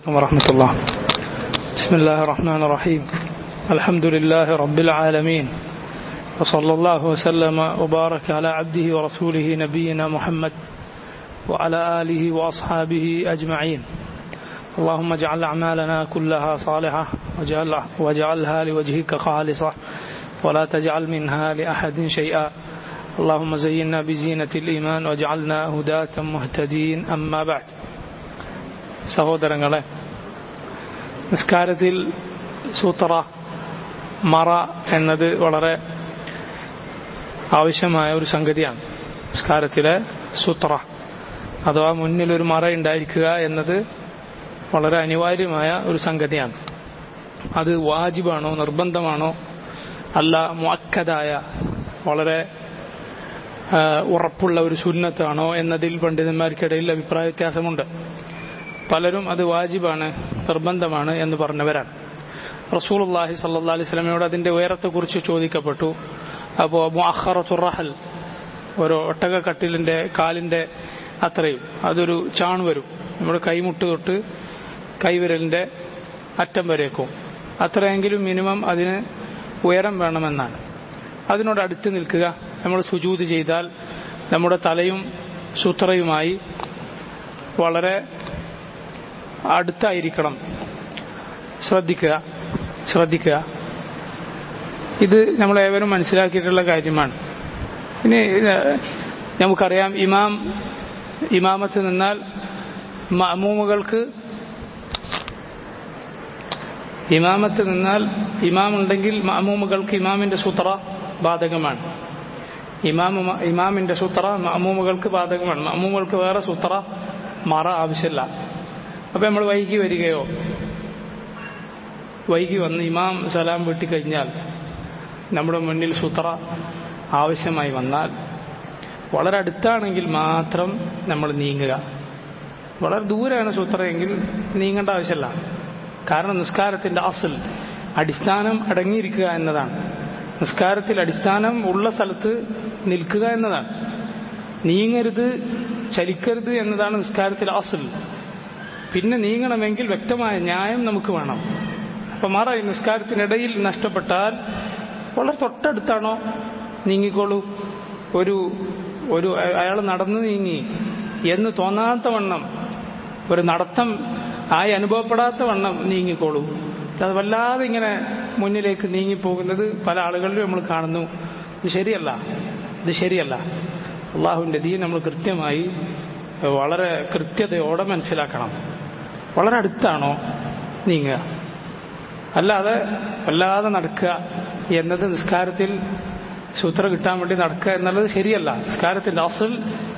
عليكم ورحمة الله بسم الله الرحمن الرحيم الحمد لله رب العالمين وصلى الله وسلم وبارك على عبده ورسوله نبينا محمد وعلى آله وأصحابه أجمعين اللهم اجعل أعمالنا كلها صالحة واجعل واجعلها لوجهك خالصة ولا تجعل منها لأحد شيئا اللهم زينا بزينة الإيمان واجعلنا هداة مهتدين أما بعد സഹോദരങ്ങളെ നിസ്കാരത്തിൽ സൂത്ര മറ എന്നത് വളരെ ആവശ്യമായ ഒരു സംഗതിയാണ് നിസ്കാരത്തിലെ സൂത്ര അഥവാ മുന്നിൽ ഒരു മറ ഉണ്ടായിരിക്കുക എന്നത് വളരെ അനിവാര്യമായ ഒരു സംഗതിയാണ് അത് വാജിബാണോ നിർബന്ധമാണോ അല്ല മുഅക്കദായ വളരെ ഉറപ്പുള്ള ഒരു സുന്നത്താണോ എന്നതിൽ പണ്ഡിതന്മാർക്കിടയിൽ അഭിപ്രായ വ്യത്യാസമുണ്ട് പലരും അത് വാജിബാണ് നിർബന്ധമാണ് എന്ന് പറഞ്ഞവരാണ് റസൂലുള്ളാഹി സല്ലല്ലാഹു അലൈഹി വസല്ലമയോട് അതിന്റെ ഉയരത്തെക്കുറിച്ച് ചോദിക്കപ്പെട്ടു അപ്പോൾ മുഅഖറത്തുർ ഒരു ഒട്ടകക്കട്ടിലിന്റെ കാലിന്റെ അത്രയും അതൊരു ചാൺ വരും നമ്മുടെ കൈമുട്ട് തൊട്ട് കൈവിരലിന്റെ അറ്റം വരേക്കും അത്രയെങ്കിലും മിനിമം അതിന് ഉയരം വേണമെന്നാണ് അതിനോട് അടുത്ത് നിൽക്കുക നമ്മൾ സുജൂത് ചെയ്താൽ നമ്മുടെ തലയും സൂത്രയുമായി വളരെ അടുത്തായിരിക്കണം ശ്രദ്ധിക്കുക ശ്രദ്ധിക്കുക ഇത് നമ്മൾ ഏവരും മനസ്സിലാക്കിയിട്ടുള്ള കാര്യമാണ് ഇനി നമുക്കറിയാം ഇമാം ഇമാമത്ത് നിന്നാൽ മമൂമുകൾക്ക് ഇമാമത്ത് നിന്നാൽ ഇമാം ഉണ്ടെങ്കിൽ മമൂമുകൾക്ക് ഇമാമിന്റെ സൂത്ര ബാധകമാണ് ഇമാമ ഇമാമിന്റെ സൂത്ര മമൂമുകൾക്ക് ബാധകമാണ് മമൂമുകൾക്ക് വേറെ സൂത്ര മറ ആവശ്യമില്ല അപ്പൊ നമ്മൾ വൈകി വരികയോ വൈകി വന്ന് ഇമാം സലാം വീട്ടിക്കഴിഞ്ഞാൽ നമ്മുടെ മുന്നിൽ സൂത്ര ആവശ്യമായി വന്നാൽ വളരെ അടുത്താണെങ്കിൽ മാത്രം നമ്മൾ നീങ്ങുക വളരെ ദൂരെയാണ് സൂത്രയെങ്കിൽ നീങ്ങേണ്ട ആവശ്യമില്ല കാരണം നിസ്കാരത്തിന്റെ അസൽ അടിസ്ഥാനം അടങ്ങിയിരിക്കുക എന്നതാണ് നിസ്കാരത്തിൽ അടിസ്ഥാനം ഉള്ള സ്ഥലത്ത് നിൽക്കുക എന്നതാണ് നീങ്ങരുത് ചലിക്കരുത് എന്നതാണ് നിസ്കാരത്തിൽ അസൽ പിന്നെ നീങ്ങണമെങ്കിൽ വ്യക്തമായ ന്യായം നമുക്ക് വേണം അപ്പൊ മാറ നിസ്കാരത്തിനിടയിൽ നഷ്ടപ്പെട്ടാൽ വളരെ തൊട്ടടുത്താണോ നീങ്ങിക്കോളൂ ഒരു ഒരു അയാൾ നടന്നു നീങ്ങി എന്ന് തോന്നാത്ത വണ്ണം ഒരു നടത്തം ആയി അനുഭവപ്പെടാത്ത വണ്ണം നീങ്ങിക്കോളൂ അത് വല്ലാതെ ഇങ്ങനെ മുന്നിലേക്ക് നീങ്ങിപ്പോകുന്നത് പല ആളുകളിലും നമ്മൾ കാണുന്നു ഇത് ശരിയല്ല ഇത് ശരിയല്ല അള്ളാഹുവിൻ്റെ ദീൻ നമ്മൾ കൃത്യമായി വളരെ കൃത്യതയോടെ മനസ്സിലാക്കണം വളരെ അടുത്താണോ നീങ്ങുക അല്ലാതെ വല്ലാതെ നടക്കുക എന്നത് നിസ്കാരത്തിൽ സൂത്ര കിട്ടാൻ വേണ്ടി നടക്കുക എന്നുള്ളത് ശരിയല്ല നിസ്കാരത്തിന്റെ അസൽ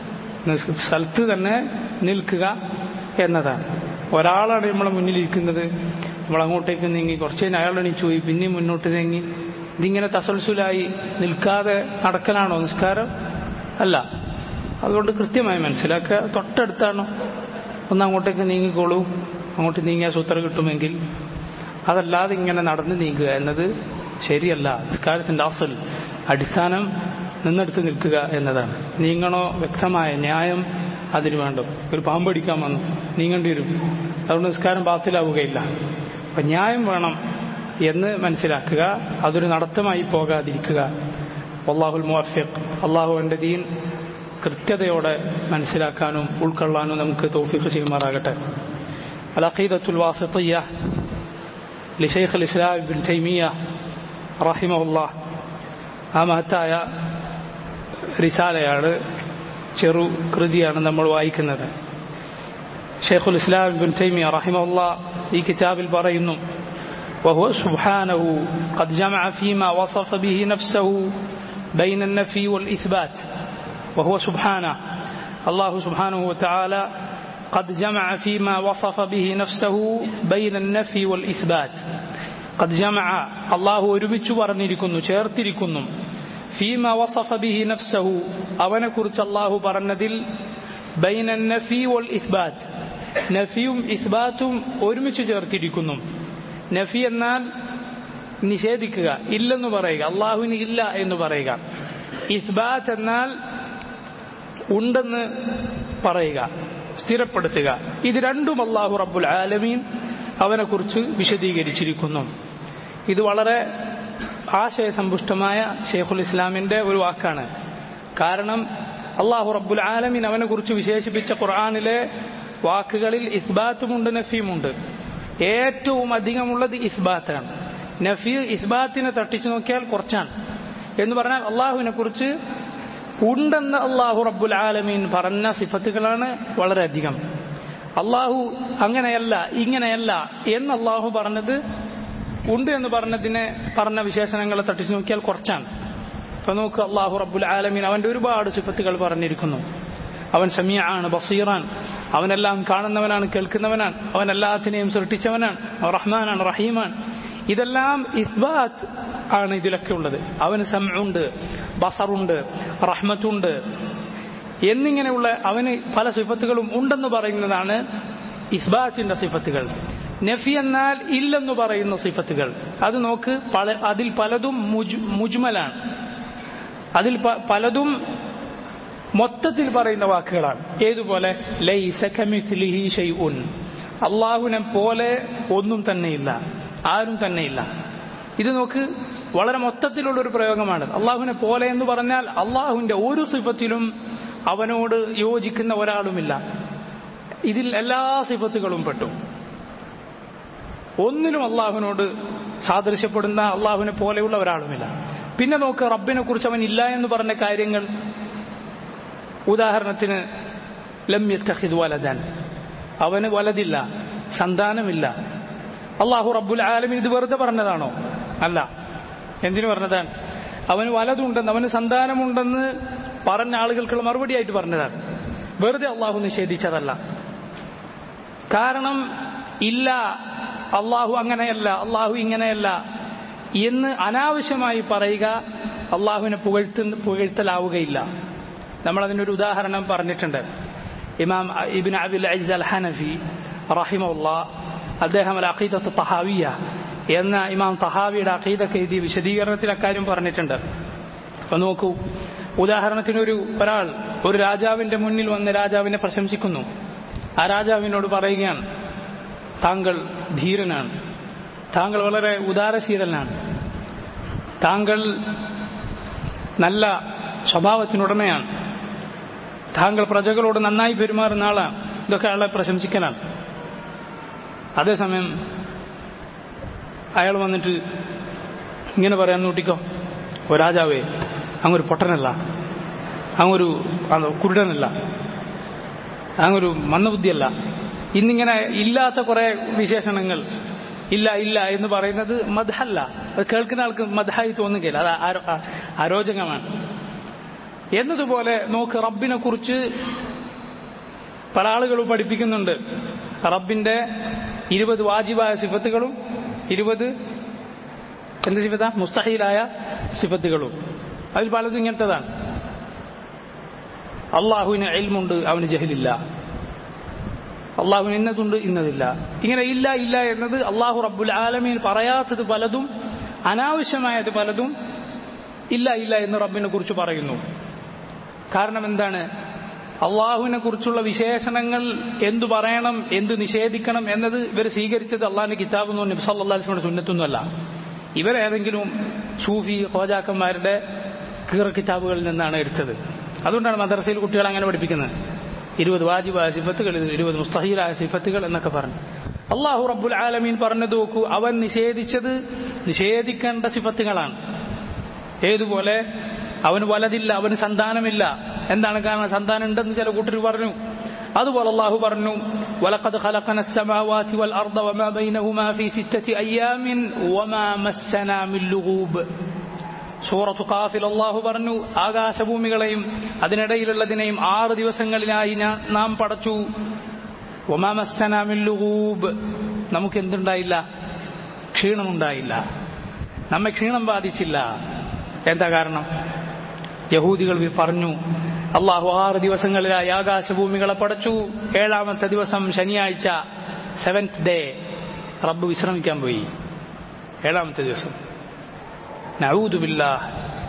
സ്ഥലത്ത് തന്നെ നിൽക്കുക എന്നതാണ് ഒരാളാണ് നമ്മളെ മുന്നിലിരിക്കുന്നത് നമ്മൾ അങ്ങോട്ടേക്ക് നീങ്ങി കുറച്ച് കഴിഞ്ഞ് അയാൾ എണീച്ചു പോയി പിന്നെയും മുന്നോട്ട് നീങ്ങി ഇതിങ്ങനെ തസൽസുലായി നിൽക്കാതെ നടക്കലാണോ നിസ്കാരം അല്ല അതുകൊണ്ട് കൃത്യമായി മനസ്സിലാക്കുക തൊട്ടടുത്താണോ ഒന്ന് അങ്ങോട്ടേക്ക് നീങ്ങിക്കോളൂ അങ്ങോട്ട് നീങ്ങിയ സൂത്രം കിട്ടുമെങ്കിൽ അതല്ലാതെ ഇങ്ങനെ നടന്ന് നീങ്ങുക എന്നത് ശരിയല്ല നിസ്കാരത്തിന്റെ അസൽ അടിസ്ഥാനം നിന്നെടുത്ത് നിൽക്കുക എന്നതാണ് നീങ്ങണോ വ്യക്തമായ ന്യായം അതിന് വേണ്ട ഒരു പാമ്പടിക്കാൻ വന്നു നീങ്ങേണ്ടി വരും അതുകൊണ്ട് നിസ്കാരം ബാത്തിലാവുകയില്ല അപ്പൊ ന്യായം വേണം എന്ന് മനസ്സിലാക്കുക അതൊരു നടത്തമായി പോകാതിരിക്കുക അള്ളാഹുൽ മുവഫിഖ് അള്ളാഹു എൻ്റെ ദീൻ കൃത്യതയോടെ മനസ്സിലാക്കാനും ഉൾക്കൊള്ളാനും നമുക്ക് തോഫിക്ക് ചെയ്യുമാറാകട്ടെ അലഖീദത്തുൽ വാസിത്തയ്യ لشيخ الإسلام ابن تيمية رحمه الله ആ മഹത്തായ റിസാലയാണ് ചെറു കൃതിയാണ് നമ്മൾ വായിക്കുന്നത് ഷെയ്ഖുൽ ഇസ്ലാം ബിൻ തൈമിയ റഹിമുള്ള ഈ കിതാബിൽ പറയുന്നു وهو سبحانه قد جمع فيما وصف به نفسه بين النفي والإثبات وهو سبحانه الله سبحانه وتعالى قد جمع فيما وصف به نفسه بين النفي والإثبات قد جمع الله ഒരുമിച്ച് പറഞ്ഞിരിക്കുന്നു ചേർത്തിരിക്കുന്നു فيما وصف به نفسه അവനെ കുറിച്ച് അല്ലാഹു പറഞ്ഞതിൽ ബൈന നഫി വൽ ഇസ്ബാത്ത് നഫിയും ഇസ്ബാത്തും ഒരുമിച്ച് ചേർത്തിരിക്കുന്നു നഫി എന്നാൽ നിഷേധിക്കുക ഇല്ലെന്ന് പറയുക അള്ളാഹുവിന് ഇല്ല എന്ന് പറയുക ഇസ്ബാത്ത് എന്നാൽ ഉണ്ടെന്ന് പറയുക സ്ഥിരപ്പെടുത്തുക ഇത് രണ്ടും അള്ളാഹു റബ്ബുൽ ആലമീൻ അവനെക്കുറിച്ച് വിശദീകരിച്ചിരിക്കുന്നു ഇത് വളരെ ആശയസമ്പുഷ്ടമായ ഷെയ്ഖുൽ ഇസ്ലാമിന്റെ ഒരു വാക്കാണ് കാരണം അള്ളാഹു റബ്ബുൽ ആലമീൻ അവനെക്കുറിച്ച് വിശേഷിപ്പിച്ച ഖുർആാനിലെ വാക്കുകളിൽ ഇസ്ബാത്തുമുണ്ട് നഫീമുണ്ട് ഏറ്റവും അധികമുള്ളത് ഇസ്ബാത്താണ് നഫീ ഇസ്ബാത്തിനെ തട്ടിച്ചു നോക്കിയാൽ കുറച്ചാണ് എന്ന് പറഞ്ഞാൽ അള്ളാഹുവിനെ കുറിച്ച് ഉണ്ടെന്ന് അള്ളാഹു റബ്ബുൽ ആലമീൻ പറഞ്ഞ സിഫത്തുകളാണ് വളരെയധികം അള്ളാഹു അങ്ങനെയല്ല ഇങ്ങനെയല്ല എന്ന് അള്ളാഹു പറഞ്ഞത് ഉണ്ട് എന്ന് പറഞ്ഞതിനെ പറഞ്ഞ വിശേഷണങ്ങളെ തട്ടിച്ചു നോക്കിയാൽ കുറച്ചാണ് അപ്പൊ നോക്ക് അള്ളാഹു റബ്ബുൽ ആലമീൻ അവന്റെ ഒരുപാട് സിഫത്തുകൾ പറഞ്ഞിരിക്കുന്നു അവൻ സമീആണ് ബസീറാൻ അവനെല്ലാം കാണുന്നവനാണ് കേൾക്കുന്നവനാണ് അവൻ എല്ലാത്തിനെയും സൃഷ്ടിച്ചവനാണ് റഹ്മാനാണ് റഹീമാണ് ഇതെല്ലാം ഇസ്ബാത്ത് ആണ് ഇതിലൊക്കെ ഉള്ളത് അവന് സമഉണ്ട് ബസറുണ്ട് റഹ്മത്തുണ്ട് എന്നിങ്ങനെയുള്ള അവന് പല സിഫത്തുകളും ഉണ്ടെന്ന് പറയുന്നതാണ് ഇസ്ബാത്തിന്റെ സിഫത്തുകൾ നഫി എന്നാൽ ഇല്ലെന്ന് പറയുന്ന സിഫത്തുകൾ അത് നോക്ക് പല അതിൽ പലതും മുജ്മലാണ് അതിൽ പലതും മൊത്തത്തിൽ പറയുന്ന വാക്കുകളാണ് ഏതുപോലെ അള്ളാഹുവിനെ പോലെ ഒന്നും തന്നെയില്ല ആരും തന്നെയില്ല ഇത് നോക്ക് വളരെ മൊത്തത്തിലുള്ള ഒരു പ്രയോഗമാണ് അള്ളാഹുവിനെ പോലെ എന്ന് പറഞ്ഞാൽ അള്ളാഹുവിന്റെ ഒരു സിഫത്തിലും അവനോട് യോജിക്കുന്ന ഒരാളുമില്ല ഇതിൽ എല്ലാ സിഫത്തുകളും പെട്ടു ഒന്നിനും അള്ളാഹുവിനോട് സാദൃശ്യപ്പെടുന്ന അള്ളാഹുവിനെ പോലെയുള്ള ഒരാളുമില്ല പിന്നെ നോക്ക് റബ്ബിനെ കുറിച്ച് അവൻ ഇല്ല എന്ന് പറഞ്ഞ കാര്യങ്ങൾ ഉദാഹരണത്തിന് ലമ്യത്തഹിദ് വലദൻ അവന് വലതില്ല സന്താനമില്ല അള്ളാഹു റബ്ബുൽ ആലമിൻ ഇത് വെറുതെ പറഞ്ഞതാണോ അല്ല എന്തിനു പറഞ്ഞതാണ് അവന് വലതുണ്ടെന്ന് അവന് സന്താനമുണ്ടെന്ന് പറഞ്ഞ ആളുകൾക്കുള്ള മറുപടിയായിട്ട് പറഞ്ഞതാണ് വെറുതെ അള്ളാഹു നിഷേധിച്ചതല്ല കാരണം ഇല്ല അള്ളാഹു അങ്ങനെയല്ല അള്ളാഹു ഇങ്ങനെയല്ല എന്ന് അനാവശ്യമായി പറയുക അള്ളാഹുവിനെ പുകഴ്ത്ത പുകഴ്ത്തലാവുകയില്ല നമ്മൾ അതിനൊരു ഉദാഹരണം പറഞ്ഞിട്ടുണ്ട് ഇമാം ഇബിൻ അബിൽ അയ്സ് അൽ ഹനഫി റഹിമുള്ള അദ്ദേഹം അൽ അഖീദത്ത് തഹാവിയ എന്ന ഇമാം തഹാവിയുടെ അഖീദക്ക് എഴുതിയ വിശദീകരണത്തിൽ അക്കാര്യം പറഞ്ഞിട്ടുണ്ട് അപ്പൊ നോക്കൂ ഉദാഹരണത്തിന് ഒരു ഒരാൾ ഒരു രാജാവിന്റെ മുന്നിൽ വന്ന് രാജാവിനെ പ്രശംസിക്കുന്നു ആ രാജാവിനോട് പറയുകയാണ് താങ്കൾ ധീരനാണ് താങ്കൾ വളരെ ഉദാരശീലനാണ് താങ്കൾ നല്ല സ്വഭാവത്തിനുടമയാണ് താങ്കൾ പ്രജകളോട് നന്നായി പെരുമാറുന്ന ആളാണ് ഇതൊക്കെ അയാളെ പ്രശംസിക്കലാണ് അതേസമയം അയാൾ വന്നിട്ട് ഇങ്ങനെ പറയാൻ നോട്ടിക്കോ ഓ രാജാവേ അങ്ങൊരു പൊട്ടനല്ല അങ്ങൊരു കുരുടനല്ല അങ്ങൊരു മന്ദബുദ്ധിയല്ല ഇന്നിങ്ങനെ ഇല്ലാത്ത കുറെ വിശേഷണങ്ങൾ ഇല്ല ഇല്ല എന്ന് പറയുന്നത് മധല്ല അത് കേൾക്കുന്ന ആൾക്ക് മധായി തോന്നുകയില്ല അത് അരോചകമാണ് എന്നതുപോലെ നോക്ക് റബ്ബിനെ കുറിച്ച് പല ആളുകളും പഠിപ്പിക്കുന്നുണ്ട് റബ്ബിന്റെ ഇരുപത് വാജിബായ സിഫത്തുകളും ഇരുപത് എന്ത് സിഫത്ത മുസ്തഹീലായ സിഫത്തുകളും അതിൽ പലതും ഇങ്ങനത്തതാണ് അള്ളാഹുവിന് എൽമുണ്ട് അവന് ജഹലില്ല അള്ളാഹുവിന് ഇന്നതുണ്ട് ഇന്നതില്ല ഇങ്ങനെ ഇല്ല ഇല്ല എന്നത് അള്ളാഹു റബ്ബുൽ ആലമീൻ പറയാത്തത് പലതും അനാവശ്യമായത് പലതും ഇല്ല ഇല്ല എന്ന് റബ്ബിനെ കുറിച്ച് പറയുന്നു കാരണം എന്താണ് അള്ളാഹുവിനെ കുറിച്ചുള്ള വിശേഷണങ്ങൾ എന്തു പറയണം എന്ത് നിഷേധിക്കണം എന്നത് ഇവർ സ്വീകരിച്ചത് അള്ളാഹിന്റെ കിതാബെന്നോ നബ്സല്ലാസ്മിയുടെ സുന്നത്തൊന്നുമല്ല ഇവരേതെങ്കിലും സൂഫി ഹോജാക്കന്മാരുടെ കീറ കിതാബുകളിൽ നിന്നാണ് എടുത്തത് അതുകൊണ്ടാണ് മദ്രസയിൽ കുട്ടികൾ അങ്ങനെ പഠിപ്പിക്കുന്നത് ഇരുപത് വാജിബായ സിഫത്തുകൾ ഇരുപത് മുസ്തഹീലായ സിഫത്തുകൾ എന്നൊക്കെ പറഞ്ഞു അള്ളാഹു റബ്ബുൽ ആലമീൻ പറഞ്ഞു നോക്കൂ അവൻ നിഷേധിച്ചത് നിഷേധിക്കേണ്ട സിഫത്തുകളാണ് ഏതുപോലെ അവന് വലതില്ല അവന് സന്താനമില്ല എന്താണ് കാരണം സന്താനം ഉണ്ടെന്ന് ചില കൂട്ടർ പറഞ്ഞു അതുപോലെ അള്ളാഹു പറഞ്ഞു ولقد خلقنا السماوات والأرض وما بينهما في ستة أيام وما مسنا من لغوب സൂറത്തു കാഫിൽ അള്ളാഹു പറഞ്ഞു ആകാശഭൂമികളെയും അതിനിടയിലുള്ളതിനെയും ആറ് ദിവസങ്ങളിലായി നാം പടച്ചു ഒമാമസ്തനാമില്ലുകൂബ് നമുക്ക് എന്തുണ്ടായില്ല ക്ഷീണമുണ്ടായില്ല നമ്മെ ക്ഷീണം ബാധിച്ചില്ല എന്താ കാരണം യഹൂദികൾ പറഞ്ഞു അള്ളാഹു ആറ് ദിവസങ്ങളിലായി ആകാശഭൂമികളെ പടച്ചു ഏഴാമത്തെ ദിവസം ശനിയാഴ്ച സെവൻത് ഡേ റബ്ബ് വിശ്രമിക്കാൻ പോയി ഏഴാമത്തെ ദിവസം നഊദുബില്ല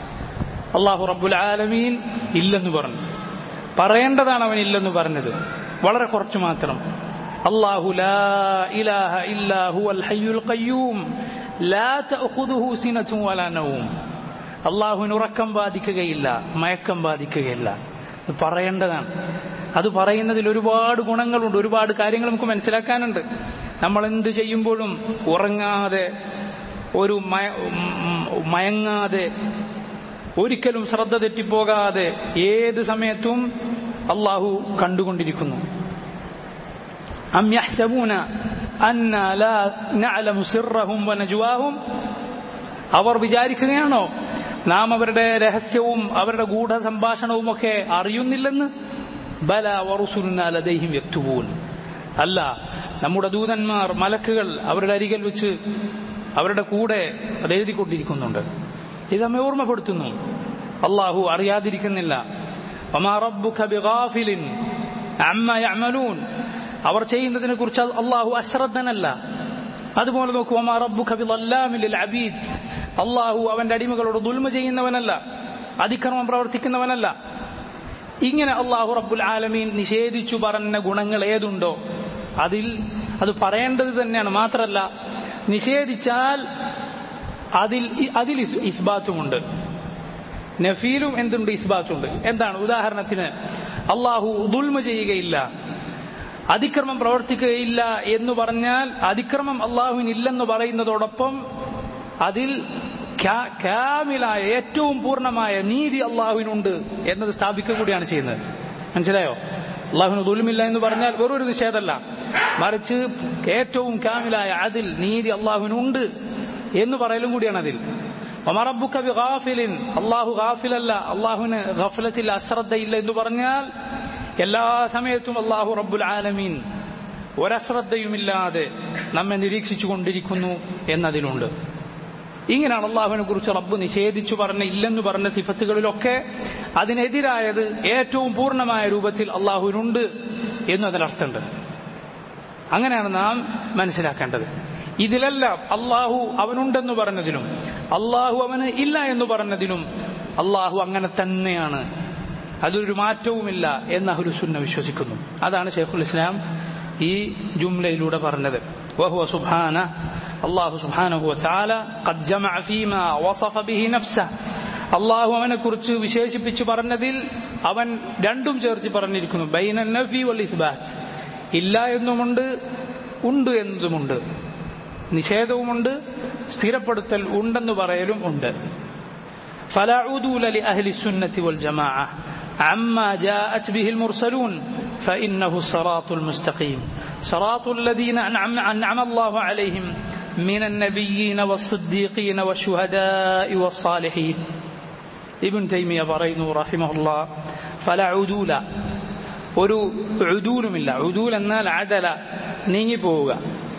അള്ളാഹു റബ്ബുൽ ആലമീൻ ഇല്ലെന്ന് പറഞ്ഞു പറയേണ്ടതാണ് അവൻ ഇല്ലെന്ന് പറഞ്ഞത് വളരെ കുറച്ച് മാത്രം അള്ളാഹു ലാ ഇലാഹ ഇല്ലാ ഹുവൽ ഹയ്യുൽ ഖയ്യൂം ലാ തഅഖുദുഹു സിനത്തും വലാ നൗം അള്ളാഹുവിന് ഉറക്കം ബാധിക്കുകയില്ല മയക്കം ബാധിക്കുകയില്ല അത് പറയേണ്ടതാണ് അത് പറയുന്നതിൽ ഒരുപാട് ഗുണങ്ങളുണ്ട് ഒരുപാട് കാര്യങ്ങൾ നമുക്ക് മനസ്സിലാക്കാനുണ്ട് നമ്മൾ എന്ത് ചെയ്യുമ്പോഴും ഉറങ്ങാതെ ഒരു മയ മയങ്ങാതെ ഒരിക്കലും ശ്രദ്ധ തെറ്റിപ്പോകാതെ ഏത് സമയത്തും അള്ളാഹു കണ്ടുകൊണ്ടിരിക്കുന്നു അം യഹ്സബൂന അന്ന ലാ നഅലമു സിർറഹും വനജ്വാഹും അവർ വിചാരിക്കുകയാണോ നാം അവരുടെ രഹസ്യവും അവരുടെ ഗൂഢ സംഭാഷണവും ഒക്കെ അറിയുന്നില്ലെന്ന് ബല വറുസുലുന ലദൈഹിം യക്തുബൂൻ അല്ല നമ്മുടെ ദൂതന്മാർ മലക്കുകൾ അവരുടെ അരികൽ വെച്ച് അവരുടെ കൂടെ അത് എഴുതിക്കൊണ്ടിരിക്കുന്നുണ്ട് ഇത് നമ്മെ ഓർമ്മപ്പെടുത്തുന്നു അള്ളാഹു അറിയാതിരിക്കുന്നില്ല വമാ റബ്ബുക ബിഗാഫിലിൻ അമ്മ യഅമലൂൻ അവർ ചെയ്യുന്നതിനെ കുറിച്ച് അള്ളാഹു അശ്രദ്ധനല്ല അതുപോലെ നോക്കൂ വമാ റബ്ബുക ബിളല്ലാമിൽ അബീദ് അള്ളാഹു അവന്റെ അടിമകളോട് ദുൽമ ചെയ്യുന്നവനല്ല അതിക്രമം പ്രവർത്തിക്കുന്നവനല്ല ഇങ്ങനെ അള്ളാഹു റബ്ബുൽ ആലമീൻ നിഷേധിച്ചു പറഞ്ഞ ഗുണങ്ങൾ ഏതുണ്ടോ അതിൽ അത് പറയേണ്ടത് തന്നെയാണ് മാത്രമല്ല നിഷേധിച്ചാൽ അതിൽ അതിൽ ഇസ്ബാത്തുമുണ്ട് നഫീലും എന്തുണ്ട് ഇസ്ബാത്തുണ്ട് എന്താണ് ഉദാഹരണത്തിന് അള്ളാഹു ദുൽമ ചെയ്യുകയില്ല അതിക്രമം പ്രവർത്തിക്കുകയില്ല എന്ന് പറഞ്ഞാൽ അതിക്രമം അള്ളാഹുവിനില്ലെന്ന് പറയുന്നതോടൊപ്പം അതിൽ ക്യാമിലായ ഏറ്റവും പൂർണ്ണമായ നീതി അള്ളാഹുവിനുണ്ട് എന്നത് സ്ഥാപിക്കുക കൂടിയാണ് ചെയ്യുന്നത് മനസ്സിലായോ അള്ളാഹുവിന് ദുൽമില്ല എന്ന് പറഞ്ഞാൽ വെറൊരു നിഷേധമല്ല മറിച്ച് ഏറ്റവും കാമിലായ അതിൽ നീതി അള്ളാഹുവിനുണ്ട് എന്ന് പറയലും കൂടിയാണ് അതിൽ ഒമറബുക്കബി ഗാഫിലിൻ അള്ളാഹു ഗാഫിലല്ല അള്ളാഹുവിന് ഗഫലത്തിൽ അശ്രദ്ധയില്ല എന്ന് പറഞ്ഞാൽ എല്ലാ സമയത്തും അള്ളാഹു റബ്ബുൽ ആലമീൻ ഒരശ്രദ്ധയുമില്ലാതെ നമ്മെ നിരീക്ഷിച്ചു കൊണ്ടിരിക്കുന്നു എന്നതിലുണ്ട് ഇങ്ങനെയാണ് അള്ളാഹുവിനെ കുറിച്ച് റബ്ബ് നിഷേധിച്ചു പറഞ്ഞ ഇല്ലെന്ന് പറഞ്ഞ സിഫത്തുകളിലൊക്കെ അതിനെതിരായത് ഏറ്റവും പൂർണ്ണമായ രൂപത്തിൽ അള്ളാഹുവിനുണ്ട് എന്നും അതിനർത്ഥമുണ്ട് അങ്ങനെയാണ് നാം മനസ്സിലാക്കേണ്ടത് ഇതിലെല്ലാം അള്ളാഹു അവനുണ്ടെന്ന് പറഞ്ഞതിനും അള്ളാഹു അവന് ഇല്ല എന്ന് പറഞ്ഞതിനും അള്ളാഹു അങ്ങനെ തന്നെയാണ് അതൊരു മാറ്റവുമില്ല എന്ന് അഹുലുസുന്ന വിശ്വസിക്കുന്നു അതാണ് ഷെയ്ഖുൽ ഇസ്ലാം ഈ ജുംലയിലൂടെ പറഞ്ഞത് وهو سبحانه الله سبحانه وتعالى قد جمع فيما وصف به نفسه അള്ളാഹു അവനെ കുറിച്ച് വിശേഷിപ്പിച്ച് പറഞ്ഞതിൽ അവൻ രണ്ടും ചേർത്ത് പറഞ്ഞിരിക്കുന്നു ബൈന നഫി വൽ ഇസ്ബാത്ത് ഇല്ല എന്നുമുണ്ട് ഉണ്ട് എന്നതുമുണ്ട് നിഷേധവുമുണ്ട് സ്ഥിരപ്പെടുത്തൽ ഉണ്ടെന്ന് പറയലും ഉണ്ട് فلا عدول لأهل السنة والجماعة عما جاءت به المرسلون فإنه الصراط المستقيم صراط الذين أنعم, أنعم الله عليهم من النبيين والصديقين والشهداء والصالحين ابن تيمية برين رحمه الله فلا عدول ഒരു ഉദൂലുമില്ല ഉദൂൽ എന്നാൽ അടല നീങ്ങിപ്പോവുക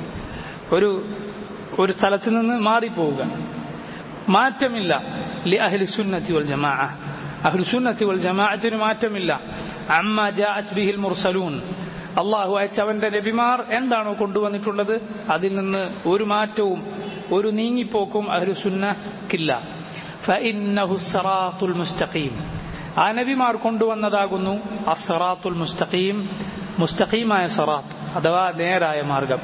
ഒരു ഒരു സ്ഥലത്ത് നിന്ന് മാറിപ്പോവുക മാറ്റമില്ല ലി അഹ്ലി സുന്നത്തി വൽ ജമാഅ അഹ്ലു സുന്നത്തി വൽ ജമാഅത്തിന് മാറ്റമില്ല അമ്മ ജാഅത് ബിഹിൽ മുർസലൂൻ അള്ളാഹു അയച്ചവന്റെ നബിമാർ എന്താണോ കൊണ്ടുവന്നിട്ടുള്ളത് അതിൽ നിന്ന് ഒരു മാറ്റവും ഒരു നീങ്ങിപ്പോക്കും അഹ്ലു സുന്നക്കില്ല ഫഇന്നഹു സറാത്തുൽ മുസ്തഖീം ആ നബിമാർ കൊണ്ടുവന്നതാകുന്നു അസറാത്തുൽ മുസ്തഖീം മുസ്തഖീമായ സറാത്ത് അഥവാ നേരായ മാർഗം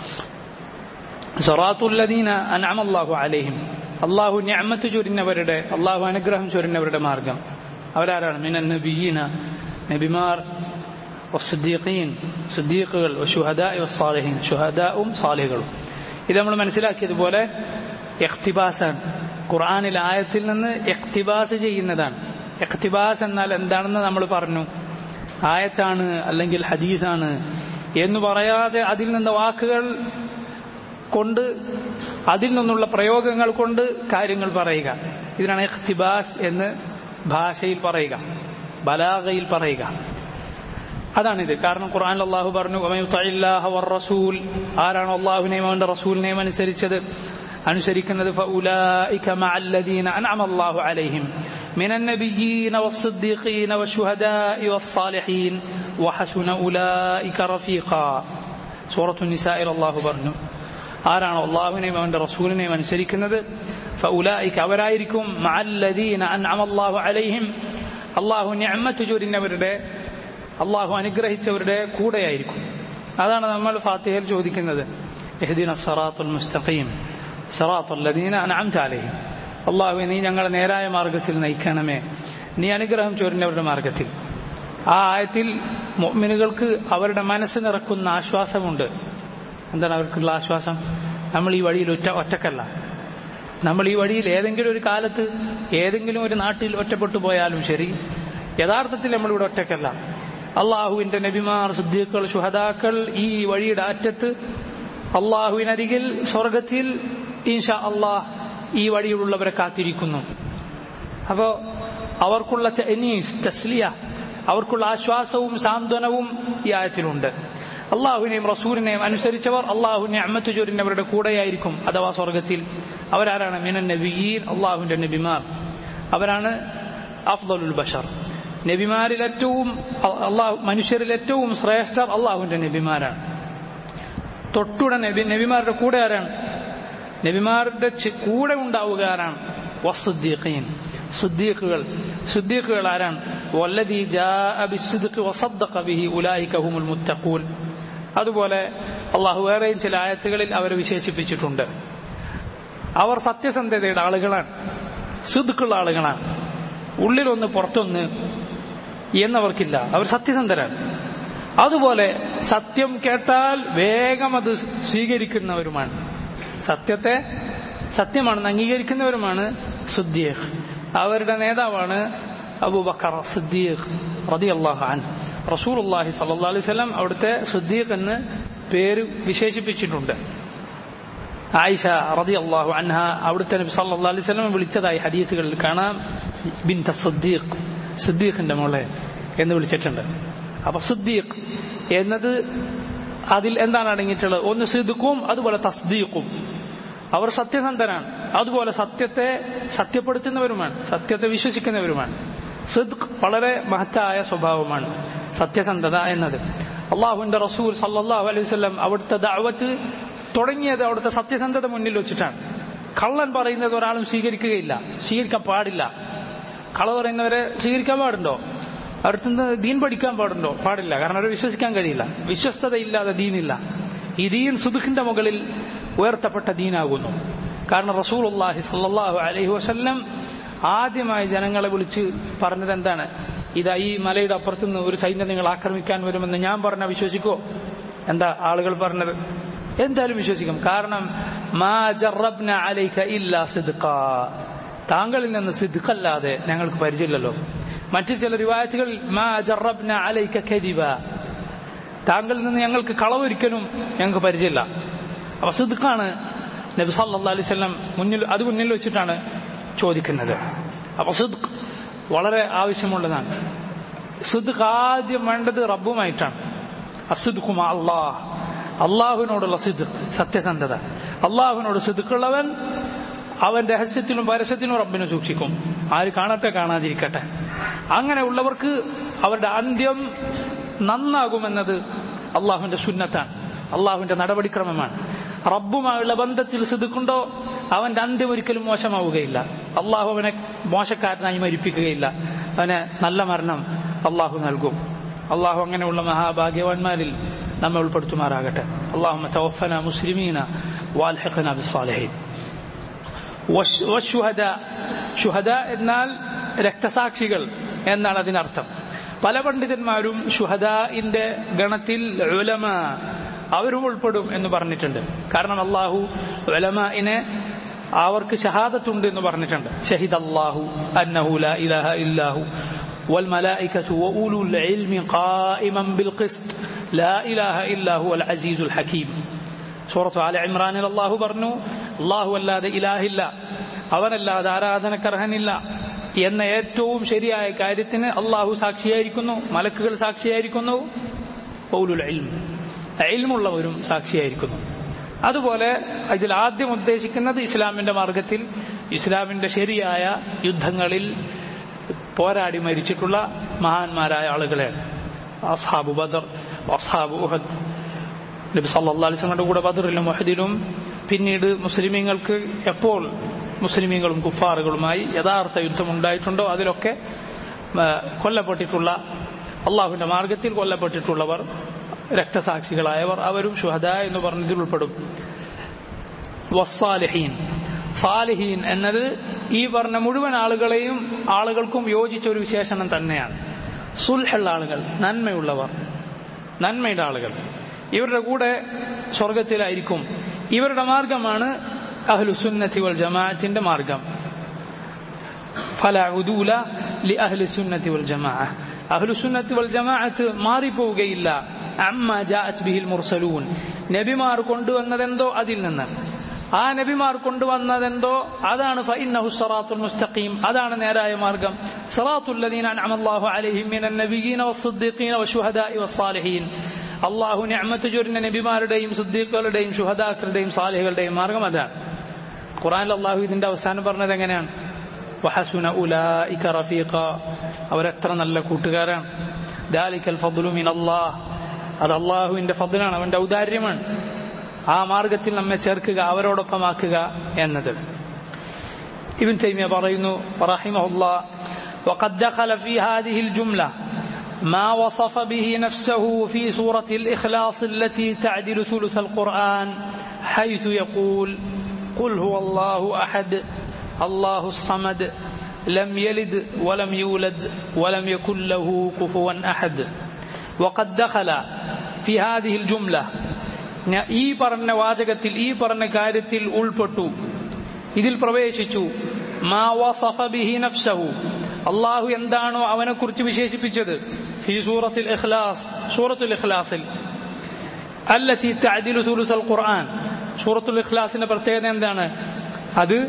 സറാത്തുല്ലദീന അൻഅമല്ലാഹു അലൈഹിം അള്ളാഹു ഞാമത്ത് ചൊരിഞ്ഞവരുടെ അള്ളാഹു അനുഗ്രഹം ചൊരിഞ്ഞവരുടെ മാർഗം അവരാരാണ് മിനൻ നബിയീന നബിമാർ സിദ്ദീഖീൻ സിദ്ദീഖുകൾ ഷുഹദാ സാലിഹീൻ ഷുഹദാവും സാലിഹുകളും ഇത് നമ്മൾ മനസ്സിലാക്കിയതുപോലെ എഖ്തിബാസാണ് ഖുർആാനിൽ ആയത്തിൽ നിന്ന് എഖ്തിബാസ് ചെയ്യുന്നതാണ് എഖ്തിബാസ് എന്നാൽ എന്താണെന്ന് നമ്മൾ പറഞ്ഞു ആയത്താണ് അല്ലെങ്കിൽ ഹദീസാണ് എന്ന് പറയാതെ അതിൽ നിന്ന് വാക്കുകൾ കൊണ്ട് അതിൽ നിന്നുള്ള പ്രയോഗങ്ങൾ കൊണ്ട് കാര്യങ്ങൾ പറയുക ഇതിനാണ് ഇഖ്തിബാസ് എന്ന് ഭാഷയിൽ പറയുക ബലാഗയിൽ പറയുക അതാണിത് കാരണം ഖുർആൻ അള്ളാഹു പറഞ്ഞു റസൂൽ ആരാണ് അള്ളാഹുനെയും അവന്റെ റസൂലിനെയും അനുസരിച്ചത് അനുസരിക്കുന്നത് فأولئك مع الذين أنعم الله عليهم من النبيين والصديقين والشهداء والصالحين وحسن أولئك رفيقا سورة النساء الله പറഞ്ഞു ആരാണോ അള്ളാഹുവിനെയും അവന്റെ റസൂലിനെയും അനുസരിക്കുന്നത് ഫൗലായിക്ക് അവരായിരിക്കും മഅല്ലദീന അൻഅമ അല്ലാഹു അലൈഹിം അള്ളാഹു നിഅമത്ത് ചൊരിഞ്ഞവരുടെ അള്ളാഹു അനുഗ്രഹിച്ചവരുടെ കൂടെയായിരിക്കും അതാണ് നമ്മൾ ഫാത്തിഹയിൽ ചോദിക്കുന്നത് എഹ്ദിന സറാത്തുൽ മുസ്തഖീം സറാത്തുൽ ലദീന അൻഅംത അലൈഹിം അള്ളാഹു നീ ഞങ്ങളെ നേരായ മാർഗത്തിൽ നയിക്കണമേ നീ അനുഗ്രഹം ചോരുന്നവരുടെ മാർഗത്തിൽ ആ ആയത്തിൽ മുഅ്മിനുകൾക്ക് അവരുടെ മനസ്സ് നിറക്കുന്ന ആശ്വാസമുണ്ട് എന്താണ് അവർക്കുള്ള ആശ്വാസം നമ്മൾ ഈ വഴിയിൽ ഒറ്റ ഒറ്റക്കല്ല നമ്മൾ ഈ വഴിയിൽ ഏതെങ്കിലും ഒരു കാലത്ത് ഏതെങ്കിലും ഒരു നാട്ടിൽ ഒറ്റപ്പെട്ടു പോയാലും ശരി യഥാർത്ഥത്തിൽ നമ്മളിവിടെ ഒറ്റക്കല്ല അള്ളാഹുവിന്റെ നബിമാർ സിദ്ദീഖുകൾ ശുഹദാക്കൾ ഈ വഴിയുടെ അറ്റത്ത് അള്ളാഹുവിനരികിൽ സ്വർഗത്തിൽ ഈശ അള്ളാഹ് ഈ വഴിയിലുള്ളവരെ കാത്തിരിക്കുന്നു അപ്പോൾ അവർക്കുള്ള തനീസ് തസ്ലിയ അവർക്കുള്ള ആശ്വാസവും സാന്ത്വനവും ഈ ആയത്തിലുണ്ട് അള്ളാഹുവിനെയും റസൂലിനെയും അനുസരിച്ചവർ അള്ളാഹുവിനെ അമ്മത്ത് ചൊരിഞ്ഞവരുടെ കൂടെയായിരിക്കും അഥവാ സ്വർഗത്തിൽ അവരാരാണ് മിനൻ നബിയീൻ അള്ളാഹുവിന്റെ നബിമാർ അവരാണ് അഫ്ദലുൽ ബഷർ നബിമാരിൽ ഏറ്റവും അള്ളാഹു മനുഷ്യരിൽ ഏറ്റവും ശ്രേഷ്ഠർ അള്ളാഹുവിന്റെ നബിമാരാണ് തൊട്ടുടൻ നബി നബിമാരുടെ കൂടെ ആരാണ് നബിമാരുടെ കൂടെ ഉണ്ടാവുക ആരാണ് വസുദ്ദീഖീൻ സുദ്ദീഖുകൾ സുദ്ദീഖുകൾ ആരാണ് വല്ലദീ ജാഅ ബിസ്സിദ്ഖി വസദ്ദഖ ബിഹി ഉലൈക ഹുമുൽ മുത്തഖൂൻ അതുപോലെ അള്ളാഹു വേറെയും ചില ആയത്തുകളിൽ അവരെ വിശേഷിപ്പിച്ചിട്ടുണ്ട് അവർ സത്യസന്ധതയുടെ ആളുകളാണ് സിദ്ഖുള്ള ആളുകളാണ് ഉള്ളിലൊന്ന് പുറത്തൊന്ന് എന്നവർക്കില്ല അവർ സത്യസന്ധരാണ് അതുപോലെ സത്യം കേട്ടാൽ വേഗം അത് സ്വീകരിക്കുന്നവരുമാണ് സത്യത്തെ സത്യമാണെന്ന് അംഗീകരിക്കുന്നവരുമാണ് സുദ്ദീഖ് അവരുടെ നേതാവാണ് അബൂബക്കർ സിദ്ദീഖ് റതി അള്ളാഹാൻ റസൂൽ അള്ളാഹി സല്ലാ അലൈഹി സ്വലം അവിടുത്തെ സിദ്ദീഖ് എന്ന് പേര് വിശേഷിപ്പിച്ചിട്ടുണ്ട് ആയിഷ റതി അള്ളാഹു അൻഹ അവിടുത്തെ നബി സല്ലാ അലൈഹി സ്വലം വിളിച്ചതായി ഹദീസുകളിൽ കാണാം ബിൻ സിദ്ദീഖ് സിദ്ദീഖിന്റെ മോളെ എന്ന് വിളിച്ചിട്ടുണ്ട് അപ്പൊ സിദ്ദീഖ് എന്നത് അതിൽ എന്താണ് അടങ്ങിയിട്ടുള്ളത് ഒന്ന് സിദ്ദുക്കും അതുപോലെ തസ്ദീഖും അവർ സത്യസന്ധനാണ് അതുപോലെ സത്യത്തെ സത്യപ്പെടുത്തുന്നവരുമാണ് സത്യത്തെ വിശ്വസിക്കുന്നവരുമാണ് സിദ്ഖ് വളരെ മഹത്തായ സ്വഭാവമാണ് സത്യസന്ധത എന്നത് അള്ളാഹുവിന്റെ റസൂൽ സല്ലാഹു അലൈഹി വല്ലം അവിടുത്തെ ദാവത്ത് തുടങ്ങിയത് അവിടുത്തെ സത്യസന്ധത മുന്നിൽ വെച്ചിട്ടാണ് കള്ളൻ പറയുന്നത് ഒരാളും സ്വീകരിക്കുകയില്ല സ്വീകരിക്കാൻ പാടില്ല കള പറയുന്നവരെ സ്വീകരിക്കാൻ പാടുണ്ടോ അടുത്തുനിന്ന് ദീൻ പഠിക്കാൻ പാടുണ്ടോ പാടില്ല കാരണം അവരെ വിശ്വസിക്കാൻ കഴിയില്ല വിശ്വസ്തതയില്ലാതെ ദീനില്ല ഈ ദീൻ സുദുഖിന്റെ മുകളിൽ ഉയർത്തപ്പെട്ട ദീനാകുന്നു കാരണം റസൂൽ അള്ളാഹി സല്ലാഹു അലൈഹി വസല്ലം ആദ്യമായി ജനങ്ങളെ വിളിച്ച് പറഞ്ഞത് എന്താണ് ഇതാ ഈ മലയുടെ അപ്പുറത്തുനിന്ന് ഒരു സൈന്യം നിങ്ങൾ ആക്രമിക്കാൻ വരുമെന്ന് ഞാൻ പറഞ്ഞ വിശ്വസിക്കോ എന്താ ആളുകൾ പറഞ്ഞത് എന്തായാലും വിശ്വസിക്കും കാരണം മാ ജറബ്ന അലൈക ഇല്ലാ സിദ്ഖ താങ്കളിൽ നിന്ന് സിദ്ഖല്ലാതെ ഞങ്ങൾക്ക് പരിചയമില്ലല്ലോ മറ്റു ചില റിവായത്തുകൾ മാ ജറബ്ന അലൈക കരിബ താങ്കളിൽ നിന്ന് ഞങ്ങൾക്ക് കളവൊരിക്കലും ഞങ്ങൾക്ക് പരിചയമില്ല അപ്പൊ സിദ്ഖാണ് നബി സല്ലാ അലൈഹി സ്വലം മുന്നിൽ അത് മുന്നിൽ വെച്ചിട്ടാണ് ചോദിക്കുന്നത് അപ്പൊ സിദ്ഖ് വളരെ ആവശ്യമുള്ളതാണ് സിദ്ഖ് ആദ്യം വേണ്ടത് റബ്ബുമായിട്ടാണ് അസിദ്ഖുമാ അള്ളാഹ് അള്ളാഹുവിനോടുള്ള സിദ്ഖ് സത്യസന്ധത അള്ളാഹുവിനോട് സിദ്ഖുള്ളവൻ അവൻ രഹസ്യത്തിലും പരസ്യത്തിലും റബ്ബിനെ സൂക്ഷിക്കും ആര് കാണട്ടെ കാണാതിരിക്കട്ടെ അങ്ങനെ ഉള്ളവർക്ക് അവരുടെ അന്ത്യം നന്നാകുമെന്നത് അള്ളാഹുവിന്റെ സുന്നത്താണ് അള്ളാഹുവിന്റെ നടപടിക്രമമാണ് റബ്ബുമായുള്ള ബന്ധത്തിൽ സിദ്ക്കുണ്ടോ അവന്റെ അന്ത്യം ഒരിക്കലും മോശമാവുകയില്ല അള്ളാഹു അവനെ മോശക്കാരനായി മരിപ്പിക്കുകയില്ല അവന് നല്ല മരണം അള്ളാഹു നൽകും അള്ളാഹു അങ്ങനെയുള്ള മഹാഭാഗ്യവാന്മാരിൽ നമ്മെ ഉൾപ്പെടുത്തുമാറാകട്ടെ അള്ളാഹു തവഫന മുസ്ലിമീന വാൽഹഖന ബിസ്സാലിഹീൻ ഷുഹദ ഷുഹദ എന്നാൽ രക്തസാക്ഷികൾ എന്നാണ് അതിനർത്ഥം പല പണ്ഡിതന്മാരും ഷുഹദാഇന്റെ ഗണത്തിൽ ഉലമ അവരും ഉൾപ്പെടും എന്ന് പറഞ്ഞിട്ടുണ്ട് കാരണം അള്ളാഹു ഉലമഇനെ അവർക്ക് ഷഹാദത്തുണ്ട് എന്ന് പറഞ്ഞിട്ടുണ്ട് ഷഹിദ് അള്ളാഹു അന്നഹു ലാ ഇലാഹ ഇല്ലാഹു والملائكة وأولو العلم قائما بالقسط لا إله إلا هو العزيز الحكيم സൂറത്ത് ആല ഇമ്രാനിൽ അള്ളാഹു പറഞ്ഞു അള്ളാഹു അല്ലാതെ ഇലാഹില്ല അവനല്ലാതെ ആരാധനക്കർഹനില്ല എന്ന ഏറ്റവും ശരിയായ കാര്യത്തിന് അള്ളാഹു സാക്ഷിയായിരിക്കുന്നു മലക്കുകൾ സാക്ഷിയായിരിക്കുന്നു പൗലുൽ ഇൽമുള്ളവരും സാക്ഷിയായിരിക്കുന്നു അതുപോലെ ഇതിൽ ആദ്യം ഉദ്ദേശിക്കുന്നത് ഇസ്ലാമിന്റെ മാർഗത്തിൽ ഇസ്ലാമിന്റെ ശരിയായ യുദ്ധങ്ങളിൽ പോരാടി മരിച്ചിട്ടുള്ള മഹാന്മാരായ ആളുകളെയാണ് അസ്ഹാബു ബദർ അസ്ഹാബു ഉഹദ് നബി സല്ലാ അലിസ്ലങ്ങളുടെ കൂടെ ബദറിലും മൊഹദിലും പിന്നീട് മുസ്ലിമീങ്ങൾക്ക് എപ്പോൾ മുസ്ലിമീങ്ങളും കുഫാറുകളുമായി യഥാർത്ഥ യുദ്ധം ഉണ്ടായിട്ടുണ്ടോ അതിലൊക്കെ കൊല്ലപ്പെട്ടിട്ടുള്ള അള്ളാഹുവിന്റെ മാർഗത്തിൽ കൊല്ലപ്പെട്ടിട്ടുള്ളവർ രക്തസാക്ഷികളായവർ അവരും ഷുഹദ എന്ന് പറഞ്ഞതിൽ ഉൾപ്പെടും വസ്സാലിഹീൻ സാലിഹീൻ എന്നത് ഈ പറഞ്ഞ മുഴുവൻ ആളുകളെയും ആളുകൾക്കും യോജിച്ച ഒരു വിശേഷണം തന്നെയാണ് സുൽഹുള്ള ആളുകൾ നന്മയുള്ളവർ നന്മയുടെ ആളുകൾ ഇവരുടെ കൂടെ സ്വർഗത്തിലായിരിക്കും ഇവരുടെ മാർഗമാണ് അഹ്ലുസുന്നത്തി വൽ ജമാഅത്തിന്റെ മാർഗം ഫല ഉദൂല ലി അഹ്ലുസുന്നത്തി വൽ ജമാഅ അഹ്ലുസുന്നത്തി വൽ ജമാഅത്ത് മാറിപ്പോവുകയില്ല അമ്മ ജാഅത് ബിഹിൽ മുർസലൂൻ നബിമാർ കൊണ്ടുവന്നതെന്തോ അതിൽ നിന്ന് ആ നബിമാർ കൊണ്ടുവന്നതെന്തോ അതാണ് ഫഇന്നഹു സറാത്തുൽ മുസ്തഖീം അതാണ് നേരായ മാർഗം സറാത്തുൽ ലദീന അൻഅമല്ലാഹു അലൈഹിം മിനൻ നബിയീന വസ്സിദ്ദീഖീന വശുഹദാഇ വസ്സാലിഹീൻ അള്ളാഹു നിഅമത്ത് ചൊരിഞ്ഞ നബിമാരുടെയും സുദ്ദീഖുകളുടെയും ശുഹദാക്കളുടെയും സാലിഹുകളുടെയും മാർഗം അതാണ് ഖുറാനിൽ അള്ളാഹു ഇതിന്റെ അവസാനം പറഞ്ഞത് എങ്ങനെയാണ് വഹസുന ഉലായിക റഫീഖ അവരെത്ര നല്ല കൂട്ടുകാരാണ് ദാലിക്കൽ ഫദ്ലു മിൻ അല്ലാഹ് അത് അള്ളാഹുവിന്റെ ഫദ്ലാണ് അവന്റെ ഔദാര്യമാണ് ആ മാർഗത്തിൽ നമ്മെ ചേർക്കുക അവരോടൊപ്പമാക്കുക എന്നത് ഇബിൻ തൈമിയ പറയുന്നു റഹിമഹുല്ലാ وقد دخل في هذه الجملة ما وصف به نفسه في سورة الإخلاص التي تعدل ثلث القرآن حيث يقول قل هو الله أحد الله الصمد لم يلد ولم يولد ولم يكن له كفوا أحد وقد دخل في هذه الجملة ഈ പറഞ്ഞ വാചകത്തിൽ ഈ പറഞ്ഞ കാര്യത്തിൽ ഉൾപ്പെട്ടു ഇതിൽ പ്രവേശിച്ചു മാ വസഫ ബിഹി നഫ്സഹു അള്ളാഹു എന്താണോ അവനെ കുറിച്ച് വിശേഷിപ്പിച്ചത് ഫി സൂറത്തിൽ ഇഖ്ലാസ് സൂറത്തുൽ ഇഖ്ലാസിൽ അല്ലത്തി തഅദിലു തുലുസൽ ഖുർആൻ സൂറത്തുൽ ഇഖ്ലാസിന്റെ പ്രത്യേകത എന്താണ് അത്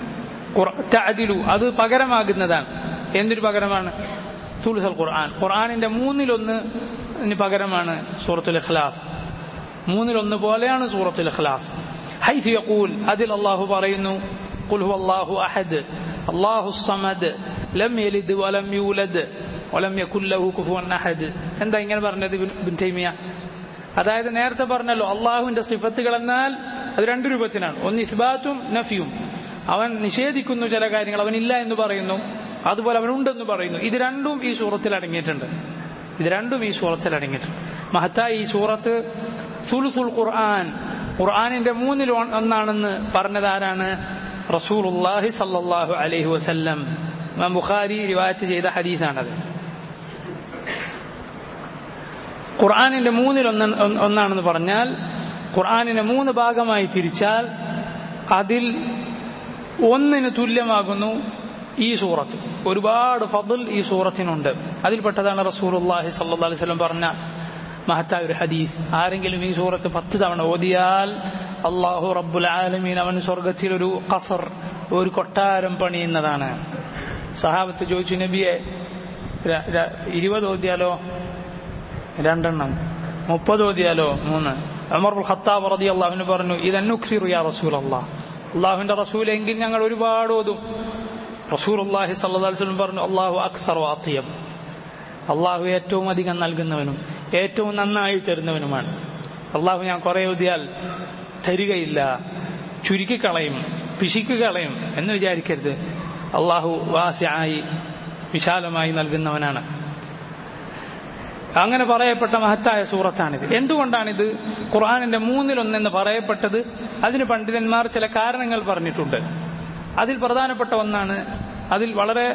തഅദിലു അത് പകരമാകുന്നതാണ് എന്തൊരു പകരമാണ് തുലുസൽ ഖുർആൻ ഖുർആനിന്റെ മൂന്നിലൊന്ന് പകരമാണ് സൂറത്തുൽ ഇഖ്ലാസ് മൂന്നിലൊന്ന് പോലെയാണ് സൂറത്തുൽ ഇഖ്ലാസ് ഹൈഫ് യഖൂൽ അതിൽ അള്ളാഹു പറയുന്നു قل هو الله أحد الله الصمد لم يلد ولم يولد ولم يكن له كفوا أحد എന്താ ഇങ്ങനെ പറഞ്ഞത് ബിൻ തൈമിയ അതായത് നേരത്തെ പറഞ്ഞല്ലോ അള്ളാഹുവിന്റെ സിഫത്തുകൾ എന്നാൽ അത് രണ്ടു രൂപത്തിനാണ് ഒന്ന് ഇസ്ബാത്തും നഫിയും അവൻ നിഷേധിക്കുന്നു ചില കാര്യങ്ങൾ അവൻ ഇല്ല എന്ന് പറയുന്നു അതുപോലെ അവനുണ്ടെന്ന് പറയുന്നു ഇത് രണ്ടും ഈ സൂറത്തിൽ അടങ്ങിയിട്ടുണ്ട് ഇത് രണ്ടും ഈ സൂറത്തിൽ അടങ്ങിയിട്ടുണ്ട് മഹത്ത ഈ സൂറത്ത് സുൽസുൽ ഖുർആൻ ഖുർആാനിന്റെ മൂന്നിൽ ഒന്നാണെന്ന് പറഞ്ഞത് ആരാണ് റസൂലുല്ലാഹി സല്ലല്ലാഹു അലൈഹി വസല്ലം ബുഖാരി റിവായത്ത് ചെയ്ത ഹദീസാണത് ഖുർആാനിന്റെ മൂന്നിൽ ഒന്ന് ഒന്നാണെന്ന് പറഞ്ഞാൽ ഖുർആാനിനെ മൂന്ന് ഭാഗമായി തിരിച്ചാൽ അതിൽ ഒന്നിന് തുല്യമാകുന്നു ഈ സൂറത്ത് ഒരുപാട് ഫضൽ ഈ സൂറത്തിനുണ്ട് അതിൽപ്പെട്ടതാണ് റസൂലുള്ളാഹി സല്ലല്ലാഹു അലൈഹി വസല്ലം പറഞ്ഞ മഹത്തായ ഒരു ഹദീസ് ആരെങ്കിലും ഈ സൂറത്ത് പത്ത് തവണ ഓതിയാൽ അള്ളാഹു റബ്ബുൽ ആലമീൻ അവൻ സ്വർഗത്തിൽ ഒരു കസർ ഒരു കൊട്ടാരം പണിയുന്നതാണ് സഹാബത്ത് ചോദിച്ചു നബിയെ ഇരുപത് ഓതിയാലോ രണ്ടെണ്ണം മുപ്പത് ഓതിയാലോ മൂന്ന് അമർ ഖത്താബ് റതി അള്ളാഹുവിന് പറഞ്ഞു ഇതന്നുക്സിറു യാ റസൂൽ അള്ളാഹ് അള്ളാഹുവിന്റെ റസൂൽ എങ്കിൽ ഞങ്ങൾ ഒരുപാട് ഓതും റസൂൽ അള്ളാഹി സല്ലാസ്ലം പറഞ്ഞു അള്ളാഹു അക്സർ വാത്തിയം അള്ളാഹു ഏറ്റവും അധികം നൽകുന്നവനും ഏറ്റവും നന്നായി തരുന്നവനുമാണ് അള്ളാഹു ഞാൻ കുറെ ഓതിയാൽ തരികയില്ല ചുരുക്കിക്കളയും പിശിക്കുകളയും എന്ന് വിചാരിക്കരുത് അള്ളാഹു വാസ്യായി വിശാലമായി നൽകുന്നവനാണ് അങ്ങനെ പറയപ്പെട്ട മഹത്തായ സൂറത്താണിത് എന്തുകൊണ്ടാണിത് ഖുർആാനിന്റെ മൂന്നിലൊന്നെന്ന് പറയപ്പെട്ടത് അതിന് പണ്ഡിതന്മാർ ചില കാരണങ്ങൾ പറഞ്ഞിട്ടുണ്ട് അതിൽ പ്രധാനപ്പെട്ട ഒന്നാണ് അതിൽ വളരെ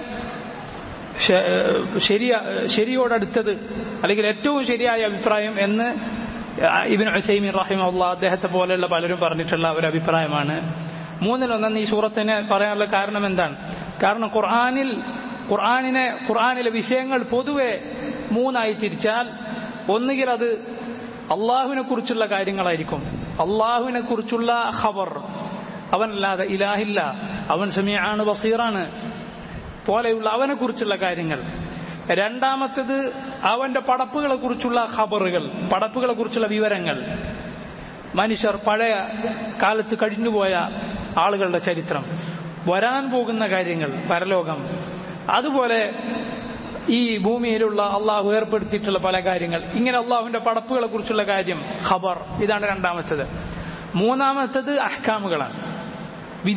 ശരിയ ശരിയോടടുത്തത് അല്ലെങ്കിൽ ഏറ്റവും ശരിയായ അഭിപ്രായം എന്ന് ഇബിൻ ഹുസൈമിൻ റഹിമുള്ള അദ്ദേഹത്തെ പോലെയുള്ള പലരും പറഞ്ഞിട്ടുള്ള ഒരു അഭിപ്രായമാണ് മൂന്നിലൊന്നെന്ന് ഈ സൂറത്തിന് പറയാനുള്ള കാരണം എന്താണ് കാരണം ഖുർആാനിൽ ഖുർആാനിനെ ഖുർആാനിലെ വിഷയങ്ങൾ പൊതുവെ മൂന്നായി തിരിച്ചാൽ ഒന്നുകിൽ അത് അള്ളാഹുവിനെ കുറിച്ചുള്ള കാര്യങ്ങളായിരിക്കും അള്ളാഹുവിനെ കുറിച്ചുള്ള ഖബർ അവനല്ലാതെ ഇലാഹില്ല അവൻ സമീആണ് ബസീറാണ് പോലെയുള്ള അവനെ കുറിച്ചുള്ള കാര്യങ്ങൾ രണ്ടാമത്തത് അവന്റെ പടപ്പുകളെ കുറിച്ചുള്ള ഖബറുകൾ പടപ്പുകളെ കുറിച്ചുള്ള വിവരങ്ങൾ മനുഷ്യർ പഴയ കാലത്ത് കഴിഞ്ഞുപോയ ആളുകളുടെ ചരിത്രം വരാൻ പോകുന്ന കാര്യങ്ങൾ പരലോകം അതുപോലെ ഈ ഭൂമിയിലുള്ള അള്ളാഹു ഏർപ്പെടുത്തിയിട്ടുള്ള പല കാര്യങ്ങൾ ഇങ്ങനെ അള്ളാഹുവിന്റെ പടപ്പുകളെ കുറിച്ചുള്ള കാര്യം ഖബർ ഇതാണ് രണ്ടാമത്തത് മൂന്നാമത്തത് അഹ്കാമുകളാണ്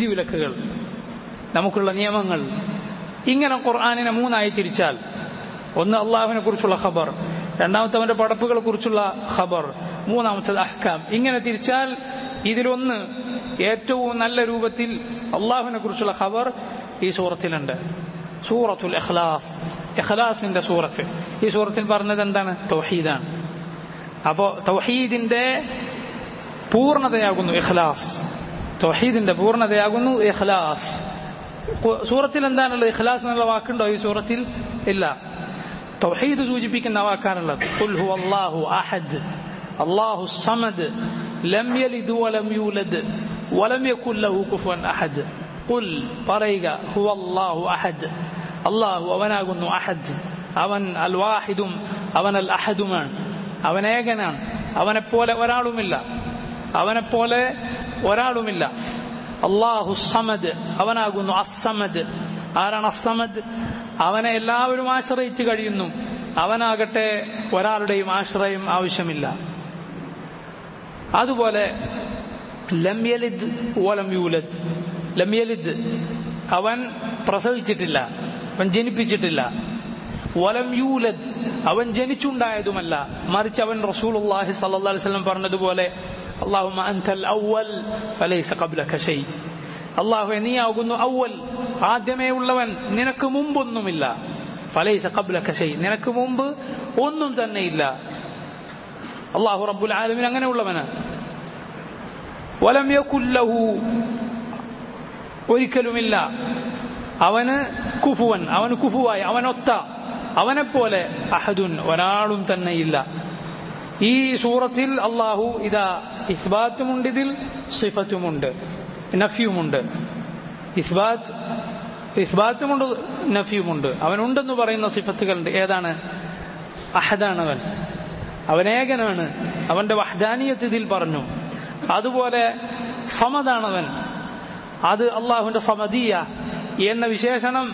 വിധിവിലക്കുകൾ നമുക്കുള്ള നിയമങ്ങൾ ഇങ്ങനെ ഖുർആാനിനെ മൂന്നായി തിരിച്ചാൽ ഒന്ന് അള്ളാഹുവിനെ കുറിച്ചുള്ള ഖബർ രണ്ടാമത്തെ അവന്റെ പടപ്പുകളെ കുറിച്ചുള്ള ഖബർ മൂന്നാമത്തത് അഹ്കാം ഇങ്ങനെ തിരിച്ചാൽ ഇതിലൊന്ന് ഏറ്റവും നല്ല രൂപത്തിൽ അള്ളാഹുവിനെ കുറിച്ചുള്ള ഖബർ ഈ സൂറത്തിലുണ്ട് സൂറത്തുൽ ഇഖ്ലാസ് ഇഖ്ലാസിന്റെ സൂറത്ത് ഈ സൂറത്തിൽ പറഞ്ഞത് എന്താണ് തൗഹീദാണ് അപ്പോ തൗഹീദിന്റെ പൂർണ്ണതയാകുന്നു ഇഖ്ലാസ് തൗഹീദിന്റെ പൂർണ്ണതയാകുന്നു ഇഖ്ലാസ് സൂറത്തിൽ എന്താണുള്ളത് ഇഖ്ലാസ് എന്നുള്ള വാക്കുണ്ടോ ഈ സൂറത്തിൽ ഇല്ല തൗഹീദ് സൂചിപ്പിക്കുന്ന വാക്കാണുള്ളത് ഖുൽ ഹു അല്ലാഹു അഹദ് അല്ലാഹു സമദ് ലം യലിദ് വലം യൂലദ് വലം യകുൽ ലഹു കുഫുവൻ അഹദ് ഖുൽ പറയുക ഹു അല്ലാഹു അഹദ് അല്ലാഹു അവനാകുന്നു അഹദ് അവൻ അൽ വാഹിദും അവൻ അൽ അഹദുമാണ് അവൻ ഏകനാണ് അവനെപ്പോലെ ഒരാളുമില്ല അവനെപ്പോലെ ഒരാളുമില്ല അള്ളാഹു സമദ് അവനാകുന്നു അസമദ് ആരാണ് അസമദ് അവനെ എല്ലാവരും ആശ്രയിച്ചു കഴിയുന്നു അവനാകട്ടെ ഒരാളുടെയും ആശ്രയം ആവശ്യമില്ല അതുപോലെ ലംയലിദ് ഓലം യൂലദ് ലംയലിദ് അവൻ പ്രസവിച്ചിട്ടില്ല അവൻ ജനിപ്പിച്ചിട്ടില്ല വലം യൂലദ് അവൻ ജനിച്ചുണ്ടായതുമല്ല മറിച്ച് അവൻ റസൂലുള്ളാഹി സല്ലല്ലാഹു അലൈഹി വസല്ലം പറഞ്ഞതുപോലെ അല്ലാഹുമ്മ അൻതൽ അവ്വൽ ഫലൈസ ഖബ്ലക ഷൈ അല്ലാഹു നീയാകുന്നു അവ്വൽ ആദ്യമേ ഉള്ളവൻ നിനക്ക് മുമ്പൊന്നുമില്ല ഫലൈസ ഖബ്ലക ഷൈ നിനക്ക് മുമ്പ് ഒന്നും തന്നെ ഇല്ല അല്ലാഹു റബ്ബുൽ ആലമീൻ അങ്ങനെയുള്ളവനാണ് വലം യകുല്ലഹു ഒരിക്കലുമില്ല അവന് കുഫുവൻ അവന് കുഫുവായി അവനൊത്ത അവനെപ്പോലെ അഹദുൻ ഒരാളും തന്നെ ഇല്ല ഈ സൂറത്തിൽ അള്ളാഹു ഇതാ ഇസ്ബാത്തുമുണ്ട് ഇതിൽ സിഫത്തുമുണ്ട് നഫ്യുമുണ്ട് ഇസ്ബാത്ത് ഇസ്ബാത്തുമുണ്ട് നഫ്യുമുണ്ട് അവനുണ്ടെന്ന് പറയുന്ന സിഫത്തുകളുണ്ട് ഏതാണ് അഹദാണ് അവൻ അവനേകനാണ് അവന്റെ വഹദാനിയത്ത് ഇതിൽ പറഞ്ഞു അതുപോലെ സമതാണവൻ അത് അള്ളാഹുവിന്റെ സമതീയ എന്ന വിശേഷണം